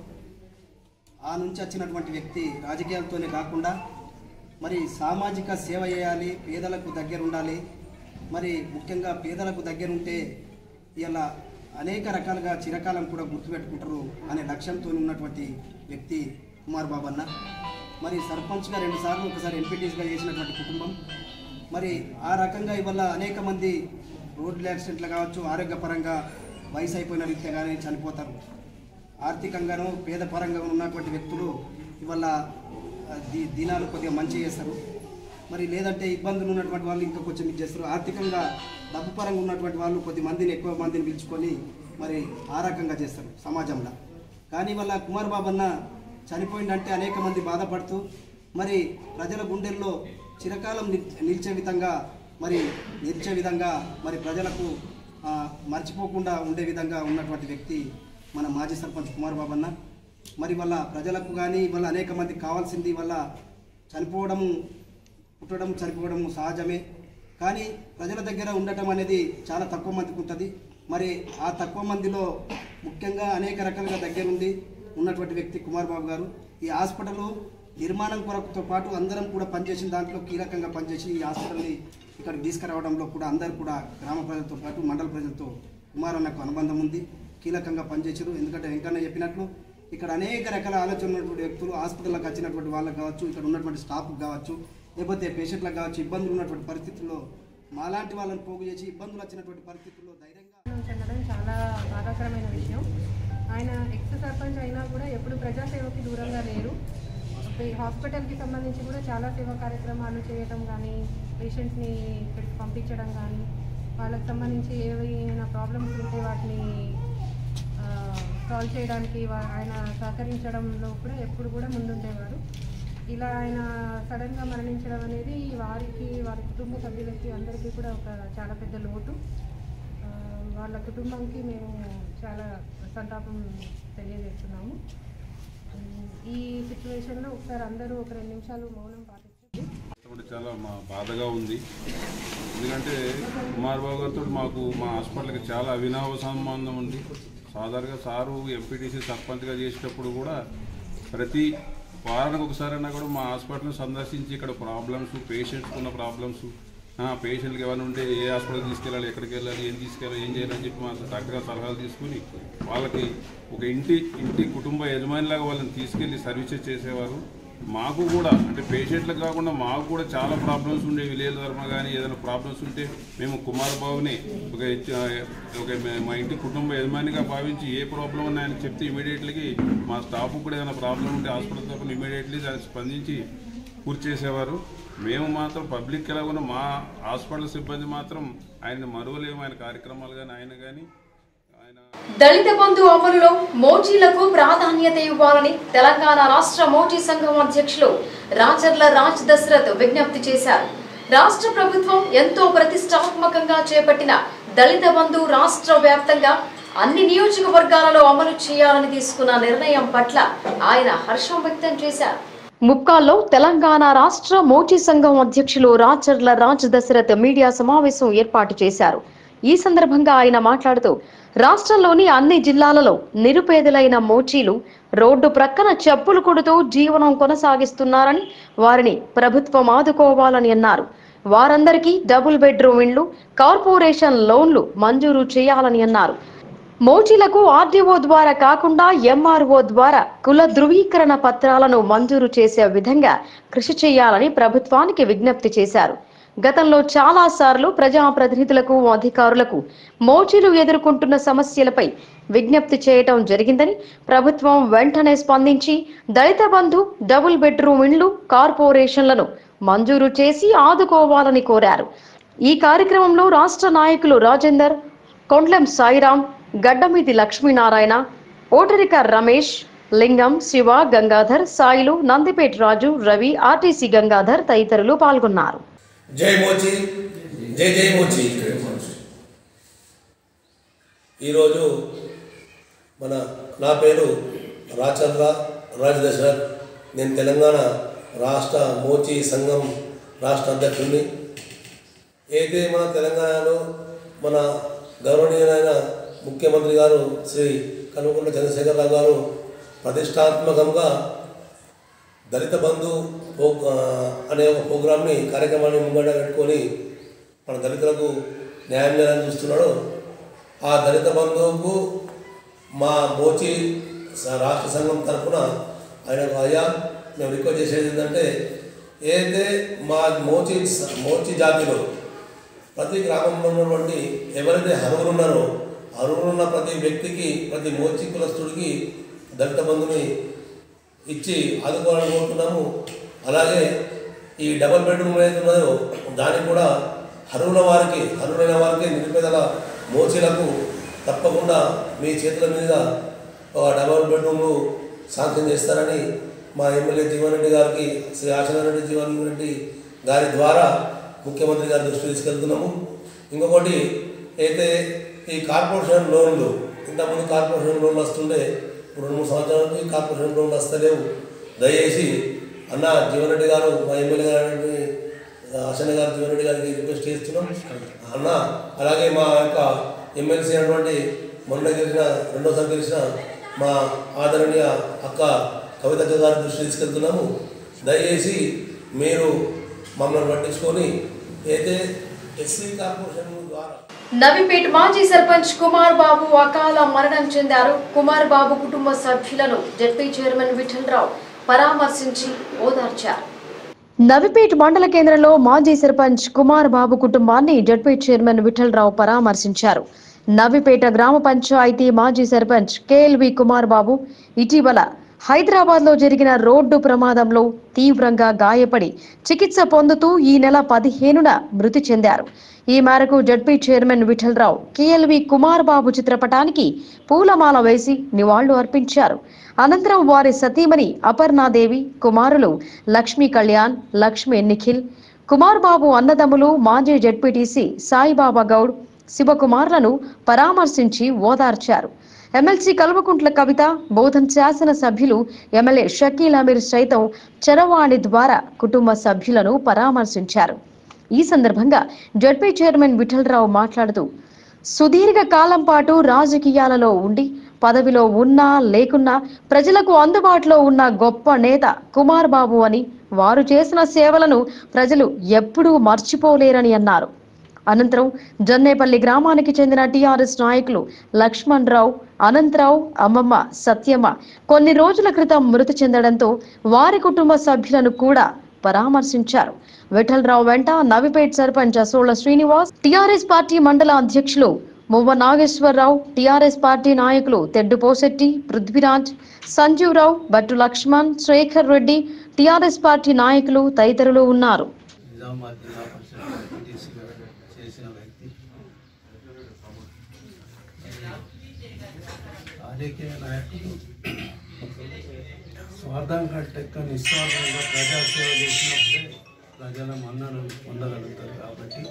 ఆ నుంచి వచ్చినటువంటి వ్యక్తి రాజకీయాలతోనే కాకుండా మరి సామాజిక సేవ చేయాలి పేదలకు దగ్గర ఉండాలి మరి ముఖ్యంగా పేదలకు దగ్గర ఉంటే ఇలా అనేక రకాలుగా చిరకాలం కూడా గుర్తుపెట్టుకుంటారు అనే లక్ష్యంతో ఉన్నటువంటి వ్యక్తి కుమార్ బాబు అన్న మరి సర్పంచ్గా రెండుసార్లు ఒకసారి ఎంపీటీస్గా చేసినటువంటి కుటుంబం మరి ఆ రకంగా ఇవాళ అనేక మంది రోడ్లు యాక్సిడెంట్లు కావచ్చు ఆరోగ్యపరంగా వయసు అయిపోయిన రీత్యా కానీ చనిపోతారు ఆర్థికంగాను పేద పరంగా ఉన్నటువంటి వ్యక్తులు ఇవాళ ఆ, దీ దినాలు కొద్దిగా మంచి చేస్తారు మరి లేదంటే ఇబ్బందులు ఉన్నటువంటి వాళ్ళు ఇంకా కొంచెం ఇది చేస్తారు ఆర్థికంగా డబ్బు పరంగా ఉన్నటువంటి వాళ్ళు కొద్ది మందిని ఎక్కువ మందిని పిలుచుకొని మరి ఆ రకంగా చేస్తారు సమాజంలో కానీ వాళ్ళ కుమార్ బాబు అన్న చనిపోయిందంటే అనేక మంది బాధపడుతూ మరి ప్రజల గుండెల్లో చిరకాలం నిల్- నిలిచే విధంగా మరి నిలిచే విధంగా మరి ప్రజలకు ఆ, మర్చిపోకుండా ఉండే విధంగా ఉన్నటువంటి వ్యక్తి మన మాజీ సర్పంచ్ కుమార్ బాబు అన్న మరి వాళ్ళ ప్రజలకు కానీ వాళ్ళ అనేక మందికి కావాల్సింది వాళ్ళ చనిపోవడము పుట్టడం చనిపోవడం సహజమే కానీ ప్రజల దగ్గర ఉండటం అనేది చాలా తక్కువ మందికి ఉంటుంది మరి ఆ తక్కువ మందిలో ముఖ్యంగా అనేక రకాలుగా దగ్గరుండి ఉన్నటువంటి వ్యక్తి కుమార్ బాబు గారు ఈ హాస్పిటల్ నిర్మాణం కొరకుతో పాటు అందరం కూడా పనిచేసిన దాంట్లో కీలకంగా పనిచేసి ఈ హాస్పిటల్ని ఇక్కడికి తీసుకురావడంలో కూడా అందరు కూడా గ్రామ ప్రజలతో పాటు మండల ప్రజలతో కుమార్ అన్నకు అనుబంధం ఉంది కీలకంగా పనిచేసారు ఎందుకంటే వెంకన్న చెప్పినట్లు ఇక్కడ అనేక రకాల ఆలోచన ఉన్నటువంటి వ్యక్తులు హాస్పిటల్కి వచ్చినటువంటి వాళ్ళకి కావచ్చు ఇక్కడ ఉన్నటువంటి స్టాఫ్కి కావచ్చు లేకపోతే పేషెంట్లకు కావచ్చు ఇబ్బందులు ఉన్నటువంటి పరిస్థితుల్లో మాలాంటి వాళ్ళని పోగు చేసి ఇబ్బందులు వచ్చినటువంటి పరిస్థితుల్లో ధైర్యంగా చెందడం చాలా బాధాకరమైన విషయం ఆయన ఎక్స్ సర్పంచ్ అయినా కూడా ఎప్పుడు ప్రజాసేవకి దూరంగా లేరు ఈ హాస్పిటల్కి సంబంధించి కూడా చాలా సేవా కార్యక్రమాలు చేయడం కానీ పేషెంట్స్ని ఇక్కడికి పంపించడం కానీ వాళ్ళకి సంబంధించి ఏవైనా ప్రాబ్లమ్స్ ఉంటే వాటిని సాల్వ్ చేయడానికి వా- ఆయన సహకరించడంలో కూడా ఎప్పుడు కూడా ముందుండేవారు ఇలా ఆయన సడన్గా మరణించడం అనేది వారికి వారి కుటుంబ సభ్యులకి అందరికీ కూడా ఒక చాలా పెద్ద లోటు ఆ, వాళ్ళ కుటుంబంకి మేము చాలా సంతాపం తెలియజేస్తున్నాము ఉమ్, ఈ సిచ్యువేషన్లో ఒకసారి అందరూ ఒక రెండు నిమిషాలు మౌనం పాటించండి కాబట్టి చాలా మా బాధగా ఉంది ఎందుకంటే కుమార్ బాబు గారితో మాకు మా హాస్పిటల్కి చాలా అవినావ సంబంధం ఉంది సాధారణంగా సారు ఎంపీటీసీ సర్పంచ్గా చేసేటప్పుడు కూడా ప్రతి వారానికి ఒకసారైనా కూడా మా హాస్పిటల్ని సందర్శించి ఇక్కడ ప్రాబ్లమ్స్ పేషెంట్స్ ఉన్న ప్రాబ్లమ్స్ పేషెంట్కి ఏమైనా ఉంటే ఏ హాస్పిటల్ తీసుకెళ్ళాలి ఎక్కడికి వెళ్ళాలి ఏం తీసుకెళ్ళాలి ఏం చేయాలని చెప్పి మా డాక్టర్ సలహాలు తీసుకుని వాళ్ళకి ఒక ఇంటి ఇంటి కుటుంబ యజమానిలాగా వాళ్ళని తీసుకెళ్ళి సర్వీసెస్ చేసేవారు మాకు కూడా అంటే పేషెంట్లకు కాకుండా మాకు కూడా చాలా ప్రాబ్లమ్స్ ఉండే విలేజ్ ధర్మ కానీ ఏదైనా ప్రాబ్లమ్స్ ఉంటే మేము కుమార్ బాబుని ఒక హెచ్- ఒక మే- మా ఇంటి కుటుంబ యజమానిగా భావించి ఏ ప్రాబ్లం అని ఆయన చెప్తే ఇమీడియట్లీకి మా స్టాఫ్ కూడా ఏదైనా ప్రాబ్లం ఉంటే హాస్పిటల్ తరఫున ఇమీడియట్లీ దాన్ని స్పందించి పూర్తి చేసేవారు మేము మాత్రం పబ్లిక్ ఎలా ఉన్న మా హాస్పిటల్ సిబ్బంది మాత్రం ఆయన మరువలేము ఆయన కార్యక్రమాలు కానీ ఆయన కానీ ఆయన దళిత బంధు అమలులో మోచీలకు ప్రాధాన్యత ఇవ్వాలని తెలంగాణ రాష్ట్ర మోచీ సంఘం అధ్యక్షులు రాచర్ల రాజ్ దశరథ్ విజ్ఞప్తి చేశారు రాష్ట్ర ప్రభుత్వం ఎంతో ప్రతిష్టాత్మకంగా చేపట్టిన దళిత బంధు రాష్ట్ర వ్యాప్తంగా అన్ని నియోజకవర్గాలలో అమలు చేయాలని తీసుకున్న నిర్ణయం పట్ల ఆయన హర్షం వ్యక్తం చేశారు ముప్కాల్లో తెలంగాణ రాష్ట్ర మోచీ సంఘం అధ్యక్షులు రాచర్ల రాజ్ దశరథ్ మీడియా సమావేశం ఏర్పాటు చేశారు ఈ సందర్భంగా ఆయన మాట్లాడుతూ రాష్ట్రంలోని అన్ని జిల్లాలలో నిరుపేదలైన మోచీలు రోడ్డు ప్రక్కన చెప్పులు కొడుతూ జీవనం కొనసాగిస్తున్నారని వారిని ప్రభుత్వం ఆదుకోవాలని అన్నారు వారందరికీ డబుల్ బెడ్రూమ్ ఇండ్లు కార్పొరేషన్ లోన్లు మంజూరు చేయాలని అన్నారు మోచీలకు ఆర్డీఓ ద్వారా కాకుండా ఎంఆర్ఓ ద్వారా కుల ధృవీకరణ పత్రాలను మంజూరు చేసే విధంగా కృషి చేయాలని ప్రభుత్వానికి విజ్ఞప్తి చేశారు గతంలో చాలా సార్లు ప్రజాప్రతినిధులకు అధికారులకు మోచీలు ఎదుర్కొంటున్న సమస్యలపై విజ్ఞప్తి చేయటం జరిగిందని ప్రభుత్వం వెంటనే స్పందించి దళిత బంధు డబుల్ బెడ్రూమ్ ఇండ్లు కార్పొరేషన్లను మంజూరు చేసి ఆదుకోవాలని కోరారు ఈ కార్యక్రమంలో రాష్ట్ర నాయకులు రాజేందర్ కొండ్లెం సాయిరాం గడ్డమీది లక్ష్మీనారాయణ ఓటరిక రమేష్ లింగం శివ గంగాధర్ సాయిలు నందిపేట రాజు రవి ఆర్టీసీ గంగాధర్ తదితరులు పాల్గొన్నారు జై మోచి జై జై మోచి ఈరోజు మన నా పేరు రాచంద్ర రాజ్ దశరథ్ నేను తెలంగాణ రాష్ట్ర మోచి సంఘం రాష్ట్ర అధ్యక్షుడిని అయితే మన తెలంగాణలో మన గౌరవనీయులైన ముఖ్యమంత్రి గారు శ్రీ కల్వకుంట్ల చంద్రశేఖరరావు గారు ప్రతిష్టాత్మకంగా దళిత బంధు ప్రో ఆ, అనే ఒక ప్రోగ్రామ్ని కార్యక్రమాన్ని ముంగట పెట్టుకొని మన దళితులకు న్యాయం చేయాలని చూస్తున్నాడు ఆ దళిత బంధువుకు మా మోచి స- రాష్ట్ర సంఘం తరఫున ఆయనకు అయ్యా మేము రిక్వెస్ట్ చేసేది ఏంటంటే ఏదైతే మా మోచి స- మోచి జాతిలో ప్రతి గ్రామంలో ఉన్నటువంటి ఎవరైతే అర్హులు ఉన్నారో అర్హులు ఉన్న ప్రతి వ్యక్తికి ప్రతి మోచి కులస్తుడికి దళిత బంధుని ఇచ్చి ఆదుకోవాలని కోరుతున్నాము అలాగే ఈ డబల్ బెడ్రూమ్ ఏదైతే ఉన్నదో దానికి కూడా అర్హుల వారికి అర్హులైన వారికి నిరుపేదల మోచీలకు తప్పకుండా మీ చేతుల మీద ఒక డబల్ బెడ్రూమ్లు శాంక్షన్ చేస్తారని మా ఎమ్మెల్యే జీవన్ రెడ్డి గారికి శ్రీ ఆశనారెడ్డి జీవన్ రెడ్డి గారి ద్వారా ముఖ్యమంత్రి గారి దృష్టి తీసుకెళ్తున్నాము ఇంకొకటి అయితే ఈ కార్పొరేషన్ లోన్లు ఇంతకుముందు కార్పొరేషన్ లోన్లు వస్తుండే ఇప్పుడు రెండు మూడు సంవత్సరాల నుంచి కార్పొరేషన్ లోన్లు వస్తలేవు దయచేసి అన్న జీవన్ రెడ్డి గారు మా ఎమ్మెల్యే గారి అశన్న గారు జీవన్ రెడ్డి గారికి రిక్వెస్ట్ చేస్తున్నాం అన్న అలాగే మా యొక్క ఎమ్మెల్సీ అయినటువంటి మొన్న గెలిచిన రెండోసారి గెలిచిన మా ఆదరణీయ అక్క కవితక్క గారి దృష్టి తీసుకెళ్తున్నాము దయచేసి మీరు మమ్మల్ని పట్టించుకొని అయితే ఎస్సీ కార్పొరేషన్ ద్వారా నవీపేట్ మాజీ సర్పంచ్ కుమార్ బాబు అకాల మరణం చెందారు కుమార్ బాబు కుటుంబ సభ్యులను జడ్పీ చైర్మన్ విఠలరావు పరామర్శించి ఓదార్చారు నవిపేట్ మండల కేంద్రంలో మాజీ సర్పంచ్ కుమార్ బాబు కుటుంబాన్ని జడ్పీ చైర్మన్ విఠలరావు పరామర్శించారు నవిపేట గ్రామ పంచాయతీ మాజీ సర్పంచ్ కేఎల్వి కుమార్ బాబు ఇటీవల హైదరాబాద్ లో జరిగిన రోడ్డు ప్రమాదంలో తీవ్రంగా గాయపడి చికిత్స పొందుతూ ఈ నెల పదిహేనున మృతి చెందారు ఈ మేరకు ZP chairman Vithalrao KLV Kumar Babu చిత్రపటానికి పూలమాల వేసి నివాళులు అర్పించారు అనంతరం వారి సతీమణి అపర్ణాదేవి కుమారులు లక్ష్మీ కళ్యాణ్ లక్ష్మీ నిఖిల్ కుమార్ బాబు అన్నదమ్ములు మాజీ జడ్పీటీసీ సాయిబాబా గౌడ్ శివకుమార్లను పరామర్శించి ఓదార్చారు ఎమ్మెల్సీ కల్వకుంట్ల కవిత బోధన్ శాసన సభ్యులు ఎమ్మెల్యే షకీల్ అమీర్ సైతం చరవాణి ద్వారా కుటుంబ సభ్యులను పరామర్శించారు ఈ సందర్భంగా జడ్పీ చైర్మన్ విఠలరావు మాట్లాడుతూ సుదీర్ఘ కాలం పాటు రాజకీయాలలో ఉండి పదవిలో ఉన్నా లేకున్నా ప్రజలకు అందుబాటులో ఉన్న గొప్ప నేత కుమార్ బాబు అని వారు చేసిన సేవలను ప్రజలు ఎప్పుడూ మర్చిపోలేరని అన్నారు అనంతరం జన్నేపల్లి గ్రామానికి చెందిన టీఆర్ఎస్ నాయకులు లక్ష్మణ్ రావు అనంతరావు అమ్మమ్మ సత్యమ్మ కొన్ని రోజుల క్రితం మృతి చెందడంతో వారి కుటుంబ సభ్యులను కూడా పరామర్శించారు విఠలరావు వెంట నవిపేట్ సర్పంచ్ అసోళ్ల శ్రీనివాస్ టీఆర్ఎస్ పార్టీ మండల అధ్యక్షులు మువ్వ నాగేశ్వరరావు టీఆర్ఎస్ పార్టీ నాయకులు తెడ్డు పోసెట్టి పృథ్వీరాజ్ సంజీవరావు భట్టు లక్ష్మణ్ శేఖర్ రెడ్డి టీఆర్ఎస్ పార్టీ నాయకులు తదితరులు ఉన్నారు నిజామాబాద్ జిల్లా పరిషత్ ఎంపీటీసీగా చేసిన వ్యక్తి రాజకీయ నాయకుడు స్వార్థం కట్టెక్క నిస్వార్థంగా ప్రజాసేవ చేసినప్పుడే ప్రజల మన్నను పొందగలుగుతారు కాబట్టి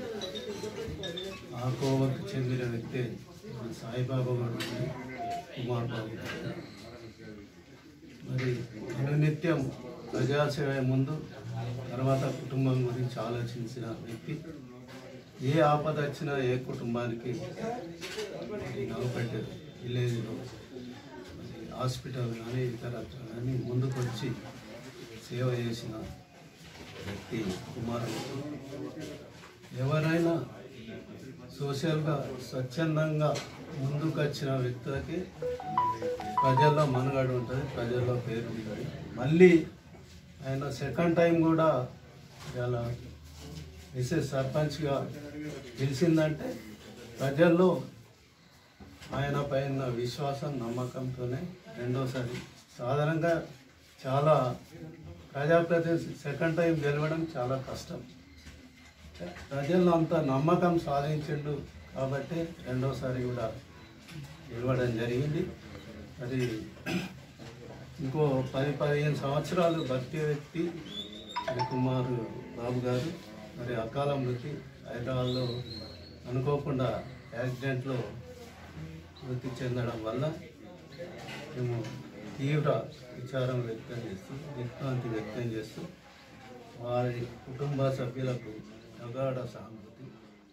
ఆ కోవకు చెందిన వ్యక్తే మన సాయిబాబా గారు కుమార్ బాబు గారు. మరి అనునిత్యం ప్రజాసేవ ముందు తర్వాత కుటుంబం గురించి ఆలోచించిన వ్యక్తి ఏ ఆపద వచ్చినా ఏ కుటుంబానికి నవ్వుపెట్టారు విలేజ్లో మరి హాస్పిటల్ కానీ ఇతర కానీ ముందుకొచ్చి సేవ చేసిన వ్యక్తి కుమార్ ఎవరైనా సోషల్గా స్వచ్ఛందంగా ముందుకు వచ్చిన వ్యక్తులకి ప్రజల్లో మనుగడ ఉంటుంది ప్రజల్లో పేరు ఉంటుంది మళ్ళీ ఆయన సెకండ్ టైం కూడా ఇలా మిసెస్ సర్పంచ్గా గెలిచిందంటే ప్రజల్లో ఆయన పైన విశ్వాసం నమ్మకంతోనే రెండోసారి సాధారణంగా చాలా ప్రజాప్రతినిధి సెకండ్ టైం గెలవడం చాలా కష్టం ప్రజల్లో అంత నమ్మకం సాధించిండు కాబట్టి రెండోసారి కూడా గెలవడం జరిగింది అది ఇంకో పది పదిహేను సంవత్సరాలు బతికే వ్యక్తి శ్రీ కుమార్ బాబు గారు మరి అకాల మృతి హైదరాబాద్లో అనుకోకుండా యాక్సిడెంట్లో మృతి చెందడం వల్ల మేము తీవ్ర విచారం వ్యక్తం చేస్తూ దిగ్భ్రాంతి వ్యక్తం చేస్తూ వారి కుటుంబ సభ్యులకు ప్రగాఢ సానుభూతి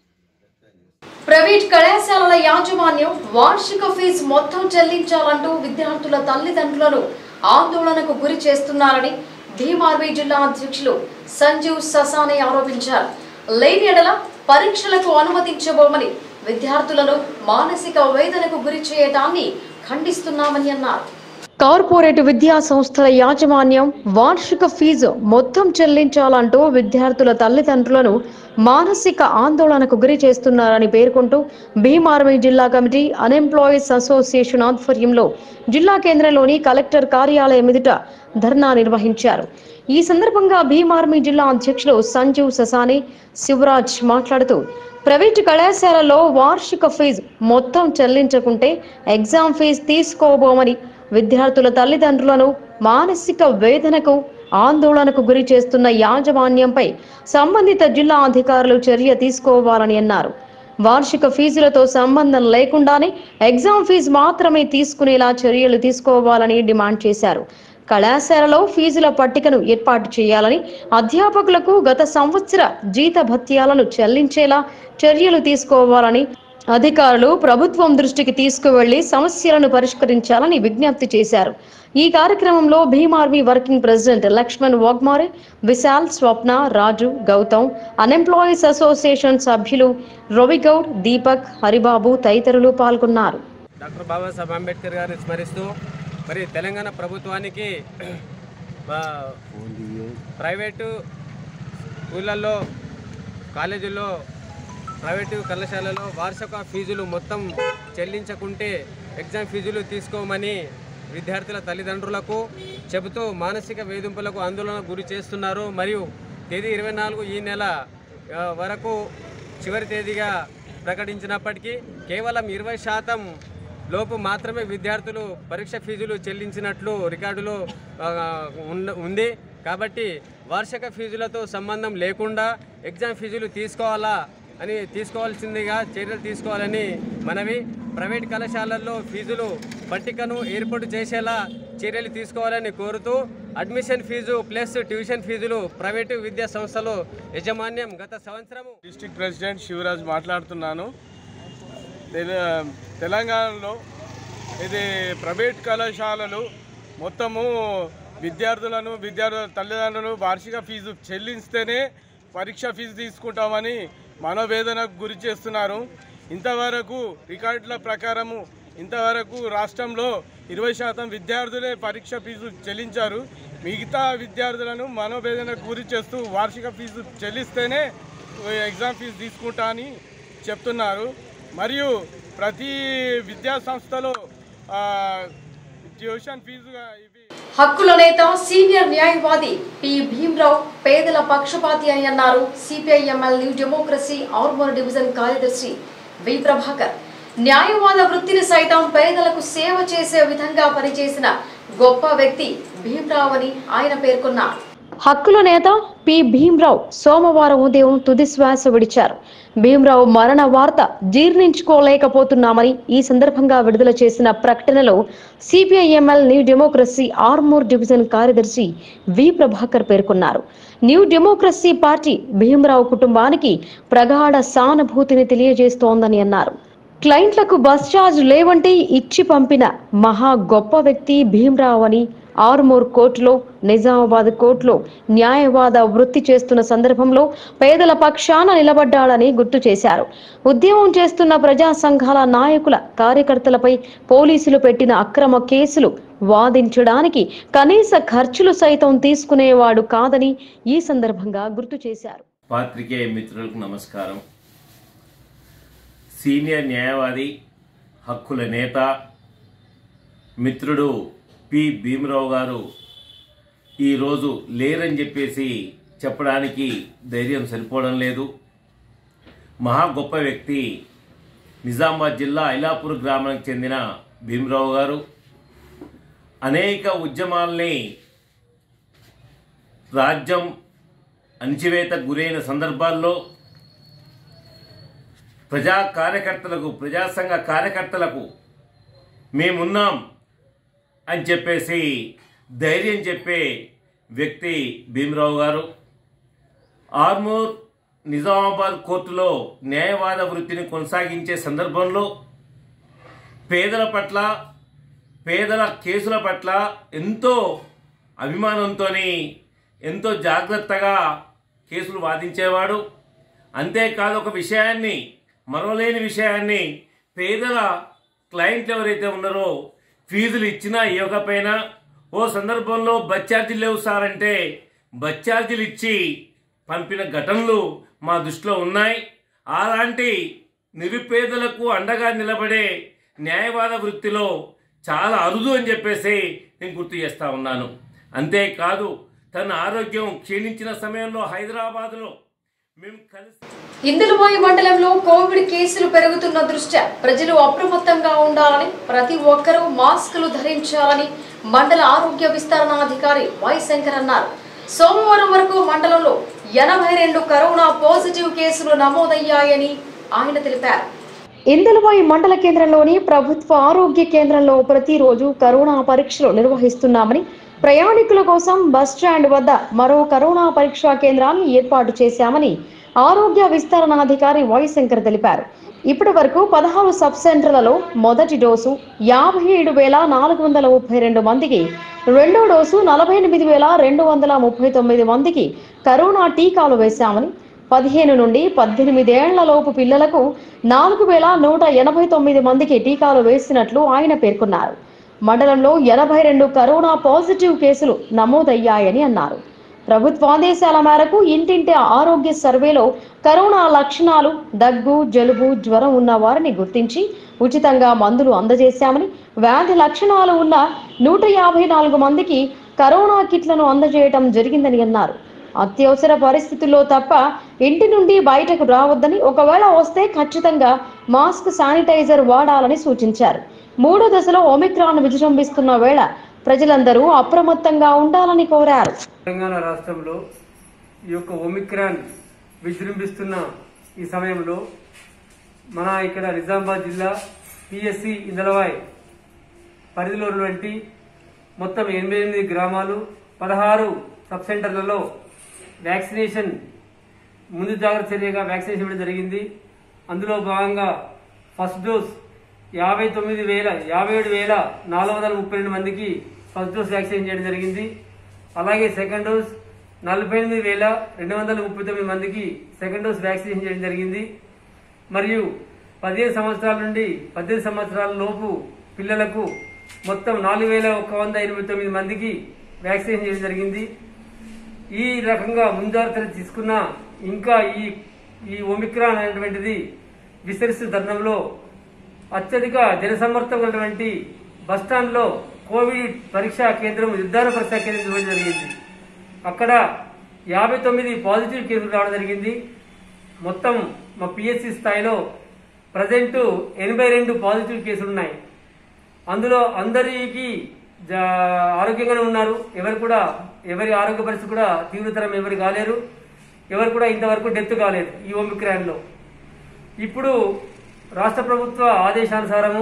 ప్రైవేట్ కళాశాలల యాజమాన్యం వార్షిక ఫీజు మొత్తం చెల్లించాలంటూ విద్యార్థుల తల్లిదండ్రులను ఆందోళనకు గురి చేస్తున్నారని భీమార్వి జిల్లా అధ్యక్షులు సంజీవ్ ససానే ఆరోపించారు లేని ఎడల పరీక్షలకు అనుమతించబోమని విద్యార్థులను మానసిక వేదనకు గురి చేయటాన్ని ఖండిస్తున్నామని అన్నారు కార్పొరేట్ విద్యా సంస్థల యాజమాన్యం వార్షిక ఫీజు మొత్తం చెల్లించాలంటూ విద్యార్థుల తల్లిదండ్రులను మానసిక ఆందోళనకు గురి చేస్తున్నారని పేర్కొంటూ భీమార్మి జిల్లా కమిటీ అన్ఎంప్లాయీస్ అసోసియేషన్ ఆధ్వర్యంలో జిల్లా కేంద్రంలోని కలెక్టర్ కార్యాలయం ఎదుట ధర్నా నిర్వహించారు ఈ సందర్భంగా భీమార్మి జిల్లా అధ్యక్షులు సంజీవ్ ససాని శివరాజ్ మాట్లాడుతూ ప్రైవేటు కళాశాలలో వార్షిక ఫీజు మొత్తం చెల్లించకుంటే ఎగ్జామ్ ఫీజు తీసుకోబోమని విద్యార్థుల తల్లిదండ్రులను మానసిక వేదనకు ఆందోళనకు గురి చేస్తున్న యాజమాన్యంపై సంబంధిత జిల్లా అధికారులు చర్య తీసుకోవాలని అన్నారు వార్షిక ఫీజులతో సంబంధం లేకుండానే ఎగ్జామ్ ఫీజు మాత్రమే తీసుకునేలా చర్యలు తీసుకోవాలని డిమాండ్ చేశారు కళాశాలలో ఫీజుల పట్టికను ఏర్పాటు చేయాలని అధ్యాపకులకు గత సంవత్సర జీత భత్యాలను చెల్లించేలా చర్యలు తీసుకోవాలని అధికారులు ప్రభుత్వం దృష్టికి తీసుకువెళ్లి సమస్యలను పరిష్కరించాలని విజ్ఞప్తి చేశారు ఈ కార్యక్రమంలో Bhim Army working president Laxman Wagmare Vishal Swapna Raju Gautam unemployees association సభ్యులు రవిగౌడ్ దీపక్ హరిబాబు తదితరులు పాల్గొన్నారు డాక్టర్ బాబాసాహెబ్ అంబేద్కర్ గారిని స్మరిస్తూ మరి తెలంగాణ ప్రభుత్వానికి ఆ, ప్రైవేటు స్కూళ్ళల్లో కాలేజీల్లో ప్రైవేటు కళాశాలలో వార్షిక ఫీజులు మొత్తం చెల్లించకుంటే ఎగ్జామ్ ఫీజులు తీసుకోమని విద్యార్థుల తల్లిదండ్రులకు చెబుతూ మానసిక వేధింపులకు ఆందోళన గురి చేస్తున్నారు మరియు తేదీ ఇరవై నాలుగు ఈ నెల ఆ, వరకు చివరి తేదీగా ప్రకటించినప్పటికీ కేవలం ఇరవై శాతం లోపు మాత్రమే విద్యార్థులు పరీక్ష ఫీజులు చెల్లించినట్లు రికార్డులో ఆ, ఉన్న- ఉంది కాబట్టి వార్షిక ఫీజులతో సంబంధం లేకుండా ఎగ్జామ్ ఫీజులు తీసుకోవాలా అని తీసుకోవాల్సిందిగా చర్యలు తీసుకోవాలని మనవి ప్రైవేట్ కళాశాలల్లో ఫీజులు పట్టికను ఏర్పాటు చేసేలా చర్యలు తీసుకోవాలని కోరుతూ అడ్మిషన్ ఫీజు ప్లస్ ట్యూషన్ ఫీజులు ప్రైవేటు విద్యా సంస్థలు యాజమాన్యం గత సంవత్సరము డిస్ట్రిక్ట్ ప్రెసిడెంట్ శివరాజ్ మాట్లాడుతున్నాను తెల- తెలంగాణలో ఇది ప్రైవేట్ కళాశాలలు మొత్తము విద్యార్థులను విద్యార్థుల తల్లిదండ్రులు వార్షిక ఫీజు చెల్లిస్తేనే పరీక్ష ఫీజు తీసుకుంటామని మనోవేదనకు గురి చేస్తున్నారు ఇంతవరకు రికార్డుల ప్రకారము ఇంతవరకు రాష్ట్రంలో ఇరవై శాతం విద్యార్థులే పరీక్ష ఫీజు చెల్లించారు మిగతా విద్యార్థులను మనోవేదనకు గురి చేస్తూ వార్షిక ఫీజు చెల్లిస్తేనే ఎగ్జామ్ ఫీజు తీసుకుంటా అని చెప్తున్నారు మరియు ప్రతి విద్యా సంస్థలో ఆ, ట్యూషన్ ఫీజుగా ఇవి హక్కుల నేత సీనియర్ న్యాయవాది పి భీమరావు పేదల పక్షపాతి అని అన్నారు CPIML new democracy Armoor division కార్యదర్శి వి ప్రభాకర్ న్యాయవాద వృత్తిని సైతం పేదలకు సేవ చేసే విధంగా పనిచేసిన గొప్ప వ్యక్తి భీమరావు అని ఆయన పేర్కొన్నారు హక్కుల నేత పి భీమరావు సోమవారం ఉదయం తుది శ్వాస విడిచారు భీమరావు మరణ వార్త జీర్ణించుకోలేకపోతున్నామని ఈ సందర్భంగా విడుదల చేసిన ప్రకటనలో CPIML new democracy Armoor division కార్యదర్శి వి ప్రభాకర్ పేర్కొన్నారు న్యూ డెమోక్రసీ పార్టీ భీమరావు కుటుంబానికి ప్రగాఢ సానుభూతిని తెలియజేస్తోందని అన్నారు క్లయింట్లకు బస్ ఛార్జ్ లేవంటే ఇచ్చి పంపిన మహా గొప్ప వ్యక్తి భీమరావు అని ఆరుమూర్ కోర్టులో నిజామాబాద్ కోర్టులో న్యాయవాద వృత్తి చేస్తున్న సందర్భంలో పేదల పక్షాన నిలబడ్డాడని గుర్తు చేశారు ఉద్యమం చేస్తున్న ప్రజా సంఘాల నాయకుల కార్యకర్తలపై పోలీసులు పెట్టిన అక్రమ కేసులు వాదించడానికి కనీస ఖర్చులు సైతం తీసుకునేవాడు కాదని ఈ సందర్భంగా గుర్తు చేశారు పాత్రికేయ మిత్రులకు నమస్కారం సీనియర్ న్యాయవాది హక్కుల నేత మిత్రుడు పి భీమరావు గారు ఈరోజు లేరని చెప్పేసి చెప్పడానికి ధైర్యం సరిపోవడం లేదు మహా గొప్ప వ్యక్తి నిజామాబాద్ జిల్లా ఐలాపూర్ గ్రామానికి చెందిన భీమరావు గారు అనేక ఉద్యమాల్ని రాజ్యం అణిచివేత గురైన సందర్భాల్లో ప్రజా కార్యకర్తలకు ప్రజా సంఘ కార్యకర్తలకు మేమున్నాం అని చెప్పేసి ధైర్యం చెప్పే వ్యక్తి భీమరావు గారు ఆర్మూర్ నిజామాబాద్ కోర్టులో న్యాయవాద వృత్తిని కొనసాగించే సందర్భంలో పేదల పట్ల పేదల కేసుల పట్ల ఎంతో అభిమానంతో ఎంతో జాగ్రత్తగా కేసులు వాదించేవాడు అంతేకాదు ఒక విషయాన్ని మరవలేని విషయాన్ని పేదల క్లయింట్లు ఎవరైతే ఉన్నారో ఫీజులు ఇచ్చినా ఇవ్వకపోయినా ఓ సందర్భంలో బచ్చార్జీలు లేవు సార్ అంటే బచ్చార్జీలు ఇచ్చి పంపిన ఘటనలు మా దృష్టిలో ఉన్నాయి అలాంటి నిరుపేదలకు అండగా నిలబడే న్యాయవాద వృత్తిలో చాలా అరుదు అని చెప్పేసి నేను గుర్తు చేస్తా ఉన్నాను అంతేకాదు తన ఆరోగ్యం క్షీణించిన సమయంలో హైదరాబాద్లో మేము కలిసి ఇందులవాయి మండలంలో కోవిడ్ కేసులు పెరుగుతున్న దృష్ట్యా ప్రజలు అప్రమత్తంగా ఉండాలని ప్రతి ఒక్కరూ మాస్కులు ధరించాలని మండల ఆరోగ్య విస్తరణాధికారి వై శంకర్ అన్నారు సోమవారం వరకు మండలంలో ఎనభై రెండు కరోనా పాజిటివ్ కేసులు నమోదయ్యాయని ఆయన తెలిపారు ఇందులవాయి మండల కేంద్రంలోని ప్రభుత్వ ఆరోగ్య కేంద్రంలో ప్రతిరోజు కరోనా పరీక్షలు నిర్వహిస్తున్నామని ప్రయాణికుల కోసం బస్ స్టాండ్ వద్ద మరో కరోనా పరీక్షా కేంద్రాన్ని ఏర్పాటు చేశామని ఆరోగ్య విస్తరణాధికారి వై శంకర్ తెలిపారు ఇప్పటి వరకు పదహారు సబ్ సెంటర్లలో మొదటి డోసు యాభై ఏడు వేల నాలుగు వందల ముప్పై రెండు మందికి రెండో డోసు నలభై ఎనిమిది వేల రెండు వందల ముప్పై తొమ్మిది మందికి కరోనా టీకాలు వేశామని పదిహేను నుండి పద్దెనిమిది ఏళ్ల లోపు పిల్లలకు నాలుగు వేల నూట ఎనభై తొమ్మిది మందికి టీకాలు వేసినట్లు ఆయన పేర్కొన్నారు మండలంలో ఎనభై రెండు కరోనా పాజిటివ్ కేసులు నమోదయ్యాయని అన్నారు ప్రభుత్వ ఆదేశాల మేరకు ఇంటింటి ఆరోగ్య సర్వేలో కరోనా లక్షణాలు దగ్గు జలుబు జ్వరం ఉన్న వారిని గుర్తించి ఉచితంగా మందులు అందజేశామని వ్యాధి లక్షణాలు ఉన్న నూట యాభై నాలుగు మందికి కరోనా కిట్లను అందజేయటం జరిగిందని అన్నారు అత్యవసర పరిస్థితుల్లో తప్ప ఇంటి నుండి బయటకు రావద్దని ఒకవేళ వస్తే ఖచ్చితంగా మాస్క్ శానిటైజర్ వాడాలని సూచించారు మూడో దశలో ఒమిక్రాన్ విజృంభిస్తున్న వేళ ప్రజలందరూ అప్రమత్తంగా ఉండాలని కోరారు తెలంగాణ రాష్ట్రంలో ఈ యొక్క ఒమిక్రాన్ విజృంభిస్తున్న ఈ సమయంలో మన ఇక్కడ నిజామాబాద్ జిల్లా పిఎస్సి ఇందలవాయ్ పరిధిలో ఉన్నటువంటి మొత్తం ఎనభై ఎనిమిది గ్రామాలు పదహారు సబ్ సెంటర్లలో వ్యాక్సినేషన్ ముందు జాగ్రత్త చర్యగా వ్యాక్సినేషన్ ఇవ్వడం జరిగింది అందులో భాగంగా ఫస్ట్ డోస్ యాభై తొమ్మిది వేల యాభై ఏడు వేల నాలుగు వందల ముప్పై రెండు మందికి ఫస్ట్ డోస్ వ్యాక్సిన్ చేయడం జరిగింది అలాగే సెకండ్ డోస్ నలభై ఎనిమిది వేల రెండు వందల ముప్పై తొమ్మిది మందికి సెకండ్ డోస్ వ్యాక్సినేషన్ చేయడం జరిగింది మరియు పదిహేను సంవత్సరాల నుండి పద్దెనిమిది సంవత్సరాల లోపు పిల్లలకు మొత్తం నాలుగు వేల ఒక వంద ఎనభై తొమ్మిది మందికి వ్యాక్సినేషన్ చేయడం జరిగింది ఈ రకంగా ముంజాగ్రత్తలు తీసుకున్న ఇంకా ఈ ఈ ఒమిక్రాన్ అనేటువంటిది విస్తరిస్తున్న తరుణంలో అత్యధిక జనసమ్మర్దం ఉన్నటువంటి బస్టాండ్లో కోవిడ్ పరీక్షా కేంద్రం నిర్ధారణ పరీక్షా కేంద్రం ఇవ్వడం జరిగింది అక్కడ యాభై తొమ్మిది పాజిటివ్ కేసులు రావడం జరిగింది మొత్తం మా పిఎస్సి స్థాయిలో ప్రజెంట్ ఎనభై రెండు పాజిటివ్ కేసులు ఉన్నాయి అందులో అందరికి జా- ఆరోగ్యంగానే ఉన్నారు ఎవరు కూడా ఎవరి ఆరోగ్య పరిస్థితి కూడా తీవ్రతరం ఎవరు కాలేరు ఎవరు కూడా ఇంతవరకు డెత్ కాలేదు ఈ ఒమిక్రాన్లో ఇప్పుడు రాష్ట్ర ప్రభుత్వ ఆదేశానుసారము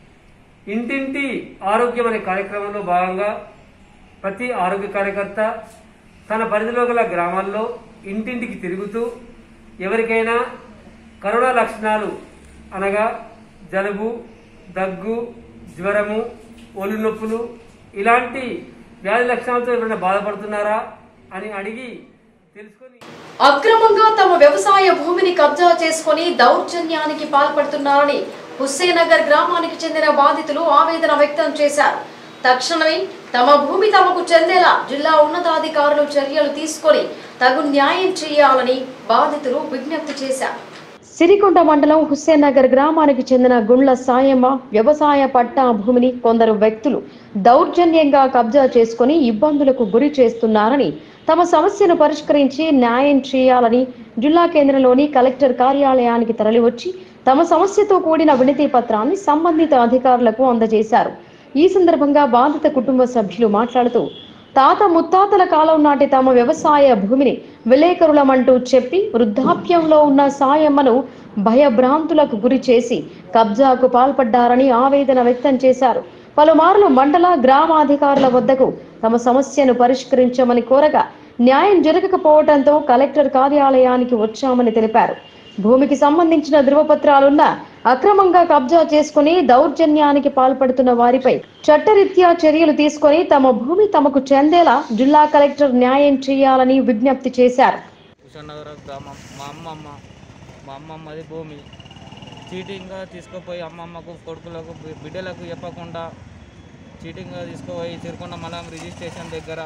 ఇంటింటి ఆరోగ్యం అనే కార్యక్రమంలో భాగంగా ప్రతి ఆరోగ్య కార్యకర్త తన పరిధిలో గల గ్రామాల్లో ఇంటింటికి తిరుగుతూ ఎవరికైనా కరోనా లక్షణాలు అనగా జలుబు దగ్గు జ్వరము ఒళ్ళు నొప్పులు ఇలాంటి వ్యాధి లక్షణాలతో ఎవరైనా బాధపడుతున్నారా అని అడిగి తెలుసుకొని అక్రమంగా తమ వ్యవసాయ భూమిని కబ్జా చేసుకుని దౌర్జన్యానికి పాల్పడుతున్నారని హుస్సేనగర్ గ్రామానికి చెందిన బాధితులు ఆవేదన వ్యక్తం చేశారు తక్షణమే తమ భూమి తమకు చెందేలా జిల్లా ఉన్నతాధికారులు చర్యలు తీసుకొని తగు న్యాయం చేయాలని బాధితులు విజ్ఞప్తి చేశారు సిరికొండ మండలం హుస్సేన్ నగర్ గ్రామానికి చెందిన గుండ్ల సాయమ్మ వ్యవసాయ పట్టా భూమిని కొందరు వ్యక్తులు దౌర్జన్యంగా కబ్జా చేసుకుని ఇబ్బందులకు గురి చేస్తున్నారని తమ సమస్యను పరిష్కరించి న్యాయం చేయాలని జిల్లా కేంద్రంలోని కలెక్టర్ కార్యాలయానికి తరలివచ్చి తమ సమస్యతో కూడిన వినతి పత్రాన్ని సంబంధిత అధికారులకు అందజేశారు ఈ సందర్భంగా బాధిత కుటుంబ సభ్యులు మాట్లాడుతూ తాత ముత్తాతల కాలం నాటి తమ వ్యవసాయ భూమిని విలేకరులమంటూ చెప్పి వృద్ధాప్యంలో ఉన్న సాయమ్మను భయభ్రాంతులకు గురి చేసి కబ్జాకు పాల్పడ్డారని ఆవేదన వ్యక్తం చేశారు పలుమార్లు మండల గ్రామాధికారుల వద్దకు తమ సమస్యను పరిష్కరించమని కోరగా న్యాయం జరగకపోవడంతో కలెక్టర్ కార్యాలయానికి వచ్చామని తెలిపారు భూమికి సంబంధించిన ధృవపత్రాలున్న అక్రమంగా కబ్జా చేసుకుని దౌర్జన్యానికి పాల్పడుతున్న వారిపై చట్టరీత్యా చర్యలు తీసుకొని తమ భూమి తమకు చెందేలా జిల్లా కలెక్టర్ న్యాయం చేయాలని విజ్ఞప్తి చేశారు కుషనగర గ్రామం మా అమ్మమ్మ మా అమ్మమ్మది భూమి చీటింగ్గా తీసుకుపోయి అమ్మమ్మకు కొడుకులకు బి- బిడ్డలకు చెప్పకుండా చీటింగ్గా తీసుకుపోయి చిరుకొండ మలం రిజిస్ట్రేషన్ దగ్గర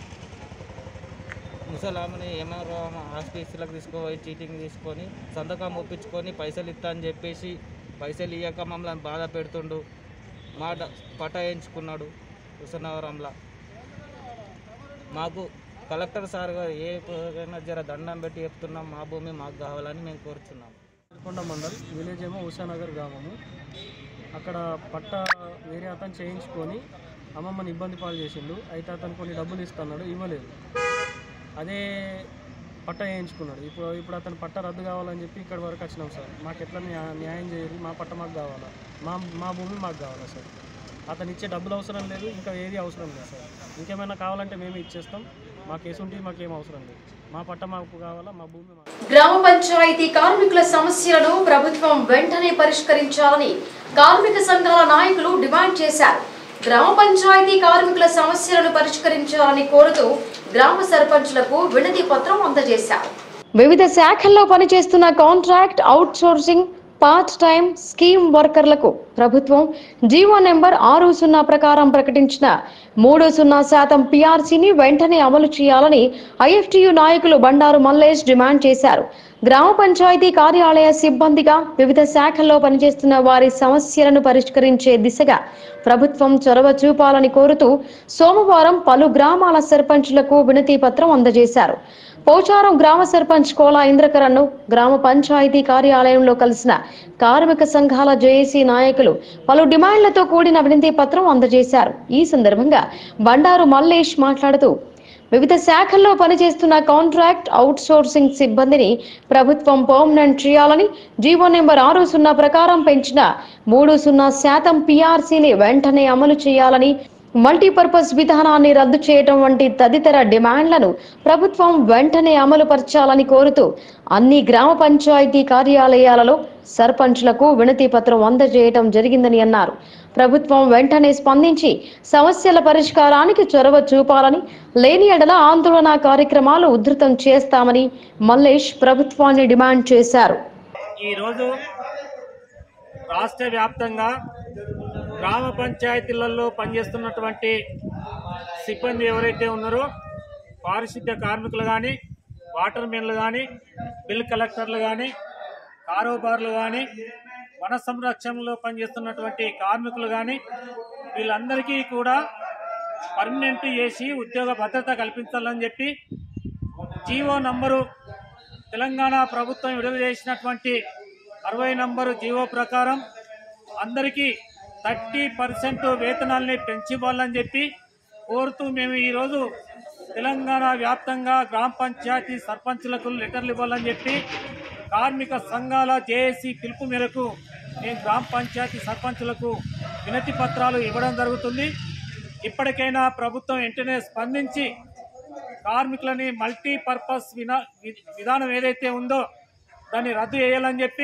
ముసలామని ఎంఆర్ఓ ఆఫీసులకు తీసుకుపోయి చీటింగ్ తీసుకొని సంతకం ఒప్పించుకొని పైసలు ఇస్తా అని చెప్పేసి పైసలు ఇవ్వక మమ్మల్ని బాధ పెడుతుండు మాట పటాయించుకున్నాడు హుసనగరంలో మాకు కలెక్టర్ సార్ గారు ఏ పైన జర దండం పెట్టి చెప్తున్నాం మా భూమి మాకు కావాలని మేము కోరుచున్నాం కొండ మండల్ విలేజ్ ఏమో ఉషానగర్ గ్రామము అక్కడ పట్ట వేరే అతను చేయించుకొని అమ్మమ్మని ఇబ్బంది పాలు చేసిండు అయితే అతను కొన్ని డబ్బులు ఇస్తున్నాడు ఇవ్వలేదు అదే పట్ట వేయించుకున్నాడు ఇప్పుడు ఇప్పుడు అతను పట్ట రద్దు కావాలని చెప్పి ఇక్కడ వరకు వచ్చినాం సార్ మాకు ఎట్లా న్యా- న్యాయం చేయాలి మా పట్ట మాకు కావాలా మా మా భూమి మాకు కావాలా సార్ అతను ఇచ్చే డబ్బులు అవసరం లేదు ఇంకా ఏది అవసరం లేదు సార్ ఇంకేమైనా కావాలంటే మేమే ఇచ్చేస్తాం మా కేసు ఉంటే మాకేం అవసరం లేదు మా పట్ట మాకు కావాలా మా భూమి మాకు గ్రామ పంచాయతీ కార్మికుల సమస్యలను ప్రభుత్వం వెంటనే పరిష్కరించాలని కార్మిక సంఘాల నాయకులు డిమాండ్ చేశారు గ్రామ పంచాయతీ కార్మికుల సమస్యలను పరిష్కరించాలని కోరుతూ గ్రామ సర్పంచులకు వినతి పత్రం అందజేశారు వివిధ శాఖల్లో పనిచేస్తున్న contract out sourcing part time scheme వర్కర్లకు ప్రభుత్వం జీవో నెంబర్ ఆరు సున్నా ప్రకారం ప్రకటించిన మూడు సున్నా శాతం పిఆర్సీని వెంటనే అమలు చేయాలని ఐఎఫ్టియు నాయకులు బండారు మల్లేష్ డిమాండ్ చేశారు గ్రామ పంచాయతీ కార్యాలయ సిబ్బందిగా వివిధ శాఖల్లో పనిచేస్తున్న వారి సమస్యలను పరిష్కరించే దిశగా ప్రభుత్వం చొరవ చూపాలని కోరుతూ సోమవారం పలు గ్రామాల సర్పంచులకు వినతి పత్రం అందజేశారు పోచారం గ్రామ సర్పంచ్ కోలా ఇంద్రకరణ్ గ్రామ పంచాయతీ కార్యాలయంలో కలిసిన కార్మిక సంఘాల జేఏసీ నాయకులు పలు డిమాండ్లతో కూడిన వినతి పత్రం అందజేశారు ఈ సందర్భంగా బండారు మల్లేష్ మాట్లాడుతూ వివిధ శాఖల్లో పనిచేస్తున్న కాంట్రాక్ట్ అవుట్ సోర్సింగ్ సిబ్బందిని ప్రభుత్వం పర్మనెంట్ చేయాలని జీవో నెంబర్ ఆరు సున్నా ప్రకారం పెంచిన మూడు సున్నా శాతం పిఆర్సీని వెంటనే అమలు చేయాలని మల్టీపర్పస్ విధానాన్ని రద్దు చేయటం వంటి తదితర డిమాండ్లను ప్రభుత్వం వెంటనే అమలు పరచాలని కోరుతూ అన్ని గ్రామ పంచాయతీ కార్యాలయాలలో సర్పంచ్లకు వినతి పత్రం అందజేయటం జరిగిందని అన్నారు ప్రభుత్వం వెంటనే స్పందించి సమస్యల పరిష్కారానికి చొరవ చూపాలని లేని ఎడల ఆందోళన కార్యక్రమాలు ఉధృతం చేస్తామని మల్లేష్ ప్రభుత్వాన్ని డిమాండ్ చేశారు ఈరోజు రాష్ట్ర వ్యాప్తంగా గ్రామ పంచాయతీలలో పనిచేస్తున్నటువంటి సిబ్బంది ఎవరైతే ఉన్నారో పారిశుద్ధ్య కార్మికులు కానీ వాటర్ మెన్లు కానీ బిల్ కలెక్టర్లు కానీ కారోబార్లు కానీ వన సంరక్షణలో పనిచేస్తున్నటువంటి కార్మికులు కానీ వీళ్ళందరికీ కూడా పర్మనెంట్ చేసి ఉద్యోగ భద్రత కల్పించాలని చెప్పి జీవో నంబరు తెలంగాణ ప్రభుత్వం విడుదల చేసినటువంటి అరవై నంబరు జీవో ప్రకారం అందరికీ థర్టీ పర్సెంట్ వేతనాల్ని పెంచివ్వాలని చెప్పి కోరుతూ మేము ఈరోజు తెలంగాణ వ్యాప్తంగా గ్రామ పంచాయతీ సర్పంచులకు లెటర్లు ఇవ్వాలని చెప్పి కార్మిక సంఘాల జేఏసీ పిలుపు మేరకు మేము గ్రామ పంచాయతీ సర్పంచులకు వినతి పత్రాలు ఇవ్వడం జరుగుతుంది ఇప్పటికైనా ప్రభుత్వం వెంటనే స్పందించి కార్మికులని మల్టీపర్పస్ వినా వి- విధానం ఏదైతే ఉందో దాన్ని రద్దు చేయాలని చెప్పి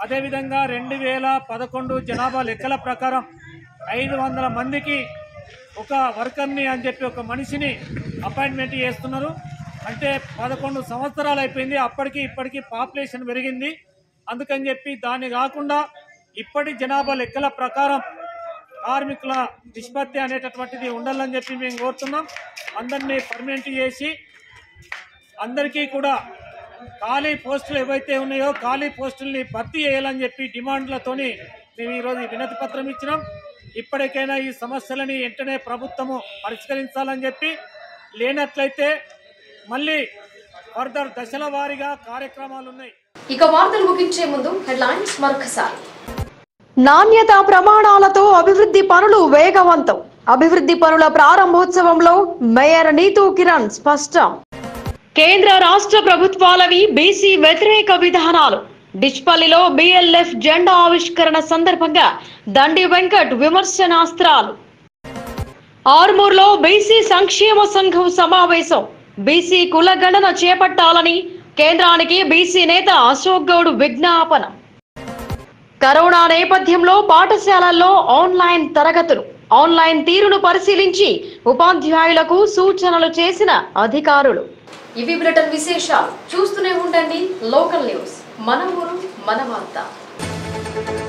అదేవిధంగా రెండు వేల పదకొండు జనాభా లెక్కల ప్రకారం ఐదు వందల మందికి ఒక వర్కర్ని అని చెప్పి ఒక మనిషిని అపాయింట్మెంట్ చేస్తున్నారు అంటే పదకొండు సంవత్సరాలు అయిపోయింది అప్పటికి ఇప్పటికి పాపులేషన్ పెరిగింది అందుకని చెప్పి దాన్ని కాకుండా ఇప్పటి జనాభా లెక్కల ప్రకారం కార్మికుల నిష్పత్తి అనేటటువంటిది ఉండాలని చెప్పి మేము కోరుతున్నాం అందరినీ పర్మనెంట్ చేసి అందరికీ కూడా ఖాళీ పోస్టులు ఏవైతే ఉన్నాయో ఖాళీ పోస్టుల్ని భర్తీ చేయాలని చెప్పి డిమాండ్లతోని మేము ఈరోజు ఈ వినతి పత్రం ఇచ్చినాం ఇప్పటికైనా ఈ సమస్యలని వెంటనే ప్రభుత్వము పరిష్కరించాలని చెప్పి లేనట్లయితే మళ్ళీ ఫర్దర్ దశల వారీగా కార్యక్రమాలు ఉన్నాయి ఇక వార్తలు ముగించే ముందు హెడ్లైన్స్ మరొకసారి నాణ్యత ప్రమాణాలతో అభివృద్ధి పనులు వేగవంతం అభివృద్ధి పనుల ప్రారంభోత్సవంలో మేయర్ నీతూ కిరణ్ స్పష్టం కేంద్ర రాష్ట్ర ప్రభుత్వాలవి బీసీ వ్యతిరేక విధానాలు డిచ్పల్లిలో బిఎల్ఎఫ్ జెండా ఆవిష్కరణ సందర్భంగా దండి వెంకట్ విమర్శనాస్త్రాలు ఆర్మూర్లో బీసీ సంక్షేమ సంఘం సమావేశం బీసీ కులగణన చేపట్టాలని కేంద్రానికి బీసీ నేత అశోక్ గౌడ్ విజ్ఞాపన కరోనా నేపథ్యంలో పాఠశాలల్లో ఆన్లైన్ తరగతులు ఆన్లైన్ తీరును పరిశీలించి ఉపాధ్యాయులకు సూచనలు చేసిన అధికారులు ఇవి బ్రిటన్ విశేషాలు చూస్తూనే ఉండండి లోకల్ న్యూస్ మన ఊరు మన వార్త